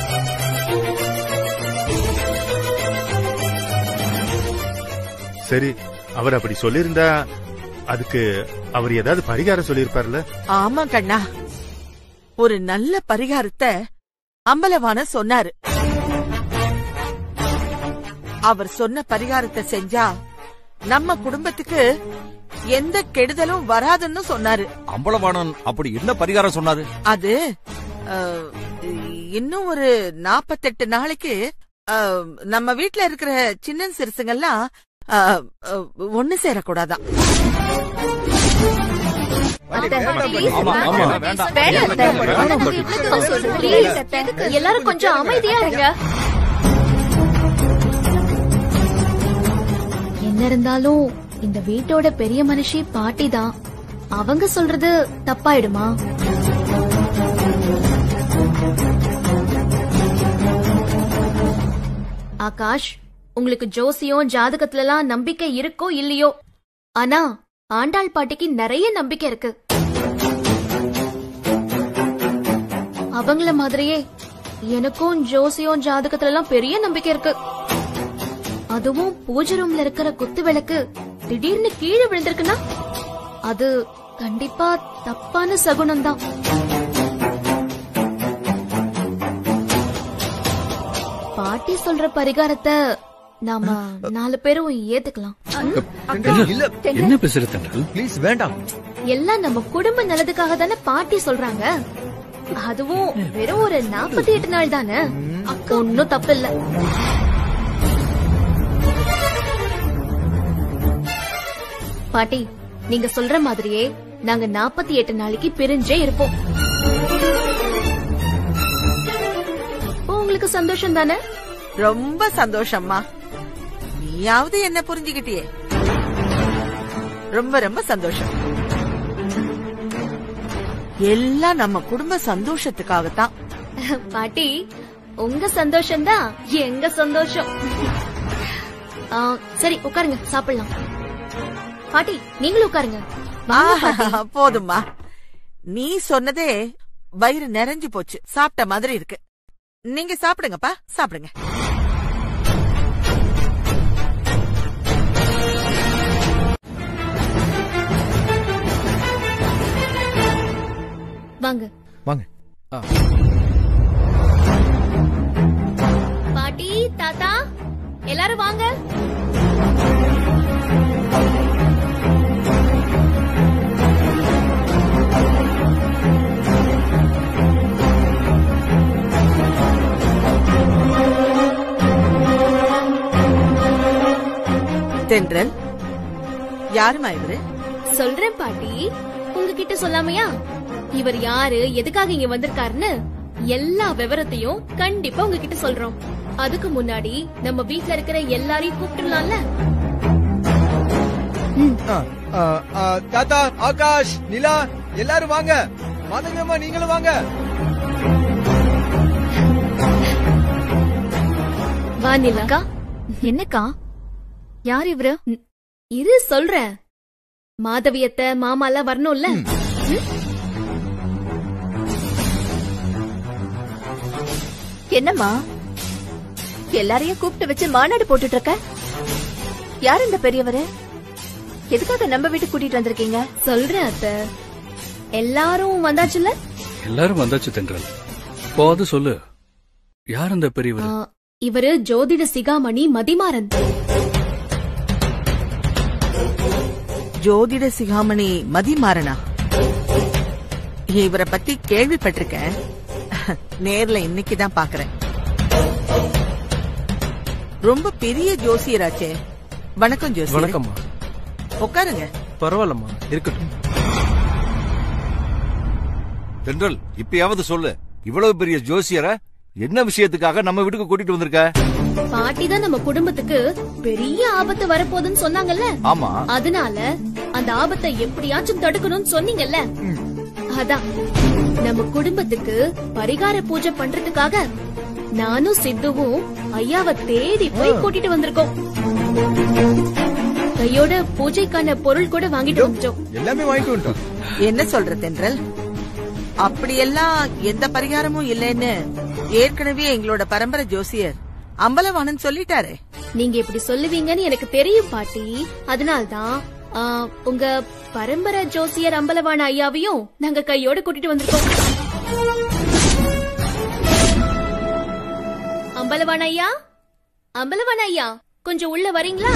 சரி அவர் அப்படி சொல்லியிருந்தா அதுக்கு அவர் ஏதாவது பரிகாரம் சொல்லியிருப்பார்ல ஆமா கண்ணா ஒரு நல்ல பரிகாரத்தை அம்பலவான சொன்னாரு அவர் சொன்ன பரிகாரத்தை செஞ்சா நம்ம குடும்பத்துக்கு எந்த கெடுதலும் வராதுன்னு சொன்னாரு அம்பலவாணன் அப்படி என்ன பரிகாரம் சொன்னாரு அது அஹ், இன்னும் ஒரு நாப்பத்தெட்டு நாளைக்கு அஹ், நம்ம வீட்ல இருக்கிற சின்ன சிறுசுங்கெல்லாம் அஹ், அஹ், ஒண்ணு சேரக்கூடாதான் ஆமா ஆமா வேண்டாம் Please, எல்லாரும் கொஞ்சம் அமைதியா இருங்க என்ன இருந்தாலும் இந்த வீட்டோட பெரிய மனுஷி பாட்டி தான் அவங்க சொல்றது தப்பாயிடுமா ஆகாஷ் உங்களுக்கு ஜோசியம் ஜாதகத்துல எல்லாம் நம்பிக்கை இருக்கோ இல்லையோ ஆனா ஆண்டாள் பாட்டிக்கு நிறைய நம்பிக்கை இருக்கு அவங்கள மாதிரியே எனக்கும் ஜோசியம் ஜாதகத்துல எல்லாம் பெரிய நம்பிக்கை இருக்கு அதுவும் பூஜை ரூம்ல இருக்கிற குத்து விளக்கு திடீர்னு கீழே விழுந்திருக்குன்னா அது கண்டிப்பா தப்பான சகுனம் தான் பாட்டி சொல்ற பரிகாரத்தை நாம நாலு பேரும் ஏத்துக்கலாம் இல்ல, என்ன பேசுற தென்றல் ப்ளீஸ் வேண்டாம் எல்லாம் நம்ம குடும்ப நல்லதுக்காக தானே பாட்டி சொல்றாங்க அதுவும் வெறும் ஒரு நாற்பத்தி எட்டு நாள் தானே ஒன்னும் தப்பு இல்ல பாட்டி நீங்க சொல்ற மாதிரியே நாங்க நாற்பத்தி எட்டு நாளைக்கு பிரிஞ்சே இருப்போம் அப்போ உங்களுக்கு சந்தோஷம் தானே ரொம்ப சந்தோஷம்மா நீயாவது என்ன புரிஞ்சுக்கிட்டியே ரொம்ப ரொம்ப சந்தோஷம் எல்லாம் நம்ம குடும்ப சந்தோஷத்துக்காகத்தான் பாட்டி உங்க சந்தோஷம் தான் எங்க சந்தோஷம் ஆ, சரி உட்காருங்க சாப்பிடலாம் பாட்டி நீங்களும் உட்காருங்க வாங்க பாட்டி. ஆஹா, போதும்மா நீ சொன்னதே வயிறு நிறைஞ்சு போச்சு சாப்பிட்ட மாதிரி இருக்கு நீங்க சாப்பிடுங்கப்பா சாப்பிடுங்க வாங்க வாங்க பாட்டி தாத்தா எல்லாரும் வாங்க தென்றல் யாருமா இவரு சொல்றேன் பாட்டி உங்ககிட்ட சொல்லாமையா இவர் யாரு எதுக்காக இங்க வந்திருக்காருன்னு எல்லா விவரத்தையும் கண்டிப்பா உங்ககிட்ட சொல்றோம் அதுக்கு முன்னாடி நம்ம வீட்ல இருக்கிற எல்லாரையும் கூப்பிட்டுலாம்ல ஆ, ஆ, ஆ, தாத்தா ஆகாஷ் நிலா எல்லாரும் வாங்க மாதவியம்மா நீங்களும் வாங்க வா நிலா என்னக்கா யார் இவரு இரு சொல்றேன் மாதவியத்த மாமாலாம் வரணும்ல ம்? என்னம்மா எல்லாரையும் கூப்பிட்டு வச்சு மாநாடு போட்டுட்டு இருக்க யார் இந்த பெரியவரு எதுக்காக நம்ம வீட்டுக்கு கூட்டிட்டு வந்திருக்கீங்க சொல்றேன் அத்த எல்லாரும் வந்தாச்சுல எல்லாரும் வந்தாச்சு தென்றல் போது சொல்லு யார் அந்த பெரியவர் ஆ, இவரு ஜோதிட சிகாமணி மதிமாறன் ஜோதிட சிகாமணி மதிமாறனா இவரை பத்தி கேள்விப்பட்டிருக்கேன் நேர்ல இன்னைக்குதான் பாக்குறேன் ரொம்ப பெரிய ஜோசியராச்சே வணக்கம் ஜோசியர் வணக்கம்மா உட்காருங்க பரவாயில்லம்மா இருக்கட்டும் தென்றல் இப்பயாவது சொல்லு இவ்வளவு பெரிய ஜோசியரை என்ன விஷயத்துக்காக நம்ம வீட்டுக்கு கூட்டிட்டு வந்திருக்க பாட்டி தான் நம்ம குடும்பத்துக்கு பெரிய ஆபத்து வரப்போகுதுன்னு சொன்னாங்கல்ல ஆமா அதனால அந்த ஆபத்தை எப்படியாச்சும் தடுக்கணும்னு சொன்னீங்கல்ல அதான் நம்ம குடும்பத்துக்கு பரிகார பூஜை பண்றதுக்காக நானும் சித்துவும் ஐயாவை தேடி போய் கூட்டிட்டு வந்திருக்கோம் கையோட பூஜைக்கான பொருள் கூட வாங்கிட்டு வந்துட்டோம் எல்லாமே வாங்கிட்டு வந்துட்டோம் என்ன சொல்ற தென்றல் அப்படியெல்லாம் எந்த பரிகாரமும் இல்லைன்னு ஏற்கனவே எங்களோட பரம்பரை ஜோசியர் அம்பலவாணன் சொல்லிட்டாரே நீங்க இப்படி சொல்லுவீங்கன்னு எனக்கு தெரியும் பாட்டி அதனால்தான் ஆ, உங்க பரம்பரை ஜோசியர் அம்பலவான ஐயாவையும் நாங்க கையோட கூட்டிட்டு வந்திருக்கோம் அம்பலவான ஐயா அம்பலவான ஐயா கொஞ்சம் உள்ள வரீங்களா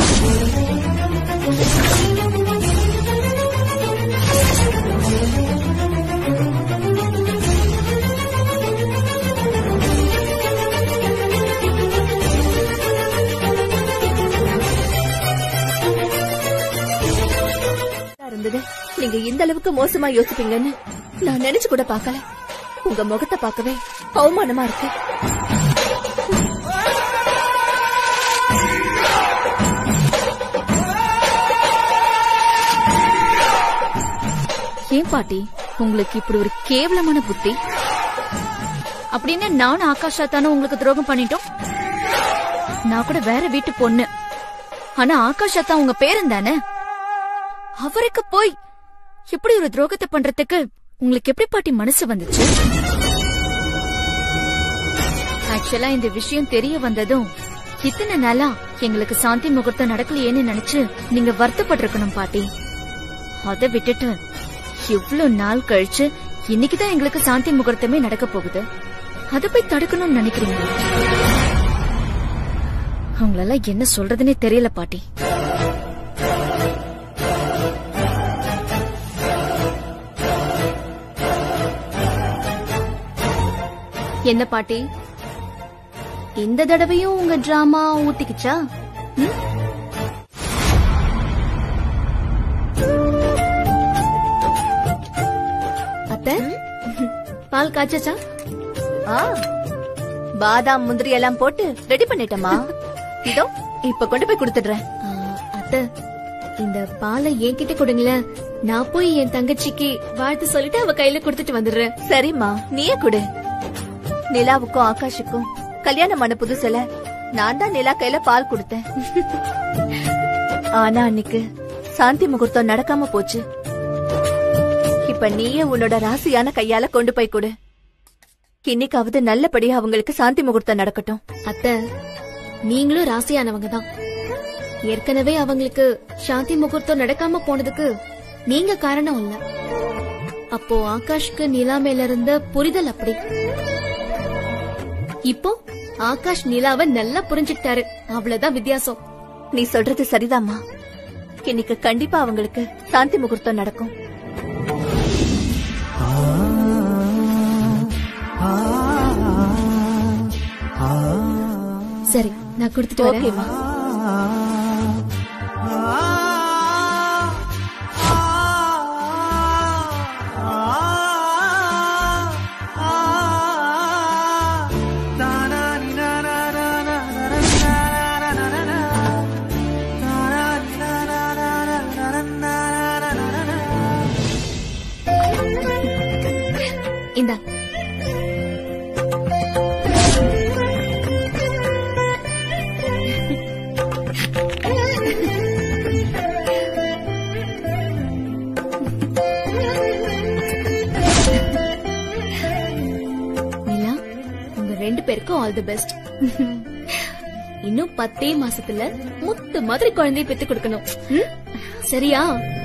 இருந்தது நீங்க இந்த அளவுக்கு மோசமா யோசிப்பீங்கன்னு நான் நினைச்சு கூட பார்க்கல உங்க முகத்தை பார்க்கவே அவமானமா இருக்கு ஏன் பாட்டி உங்களுக்கு இப்படி ஒரு கேவலமான புத்தி அப்படின்னு நானும் ஆகாஷா தானே உங்களுக்கு துரோகம் பண்ணிட்டோம் நான் கூட வேற வீட்டு பொண்ணு ஆனா ஆகாஷா தான் உங்க பேரன் தானே அவருக்கு போய் இப்படி ஒரு துரோகத்தை பண்றதுக்கு உங்களுக்கு எப்படி பாட்டி மனசு வந்துச்சு ஆக்சுவலா இந்த விஷயம் தெரிய வந்ததும் இத்தனை நாளா எங்களுக்கு சாந்தி முகூர்த்தம் நடக்கலையேன்னு நினைச்சு நீங்க வருத்தப்பட்டிருக்கணும் பாட்டி அத விட்டுட்டு இவ்ளோ நாள் கழிச்சு இன்னைக்குதான் எங்களுக்கு சாந்தி முகூர்த்தமே நடக்க போகுது அத போய் தடுக்கணும்னு நினைக்கிறீங்க அவங்களால என்ன சொல்றதுன்னே தெரியல பாட்டி என்ன பாட்டி இந்த தடவையும் உங்க டிராமா ஊத்திக்கிச்சா ம்? அத்தை பால் காய்ச்சச்சா ஆ பாதாம் முந்திரி எல்லாம் போட்டு ரெடி பண்ணிட்டேமா இதோ இப்ப கொண்டு போய் கொடுத்துடுறேன் அத்தை இந்த பாலை என்கிட்ட கொடுங்களேன் நான் போய் என் தங்கச்சிக்கு வாழ்த்து சொல்லிட்டு அவ கையில கொடுத்துட்டு வந்துடுறேன் சரிம்மா நீயே கொடு நிலாவுக்கும் ஆகாஷுக்கும் கல்யாணம் பண்ண புதுசுல நான் தான் நிலா கையில பால் கொடுத்தேன் ஆனா அன்னைக்கு சாந்தி முகூர்த்தம் நடக்காம போச்சு இப்ப நீயே உன்னோட ராசியான கையால கொண்டு போய் கொடு இன்னைக்காவது நல்லபடியா அவங்களுக்கு சாந்தி முகூர்த்தம் நடக்கட்டும் அத்தை நீங்களும் ராசியானவங்க தான் ஏற்கனவே அவங்களுக்கு சாந்தி முகூர்த்தம் நடக்காம போனதுக்கு நீங்க காரணம் இல்ல அப்போ ஆகாஷ்க்கு நிலா மேல இருந்த புரிதல் அப்படி இப்போ ஆகாஷ் நிலாவை நல்லா புரிஞ்சுக்கிட்டாரு அவ்வளவுதான் வித்தியாசம் நீ சொல்றது சரிதாம்மா இன்னைக்கு கண்டிப்பா அவங்களுக்கு சாந்தி முகூர்த்தம் நடக்கும் சரி நான் கொடுத்துட்டு வரேன் ஓகேம்மா இந்தா நிலா உங்க ரெண்டு பேருக்கும் ஆல் தி பெஸ்ட் இன்னும் பத்தே மாசத்துல முத்து மாதிரி குழந்தைய பெத்து கொடுக்கணும் ம்? சரியா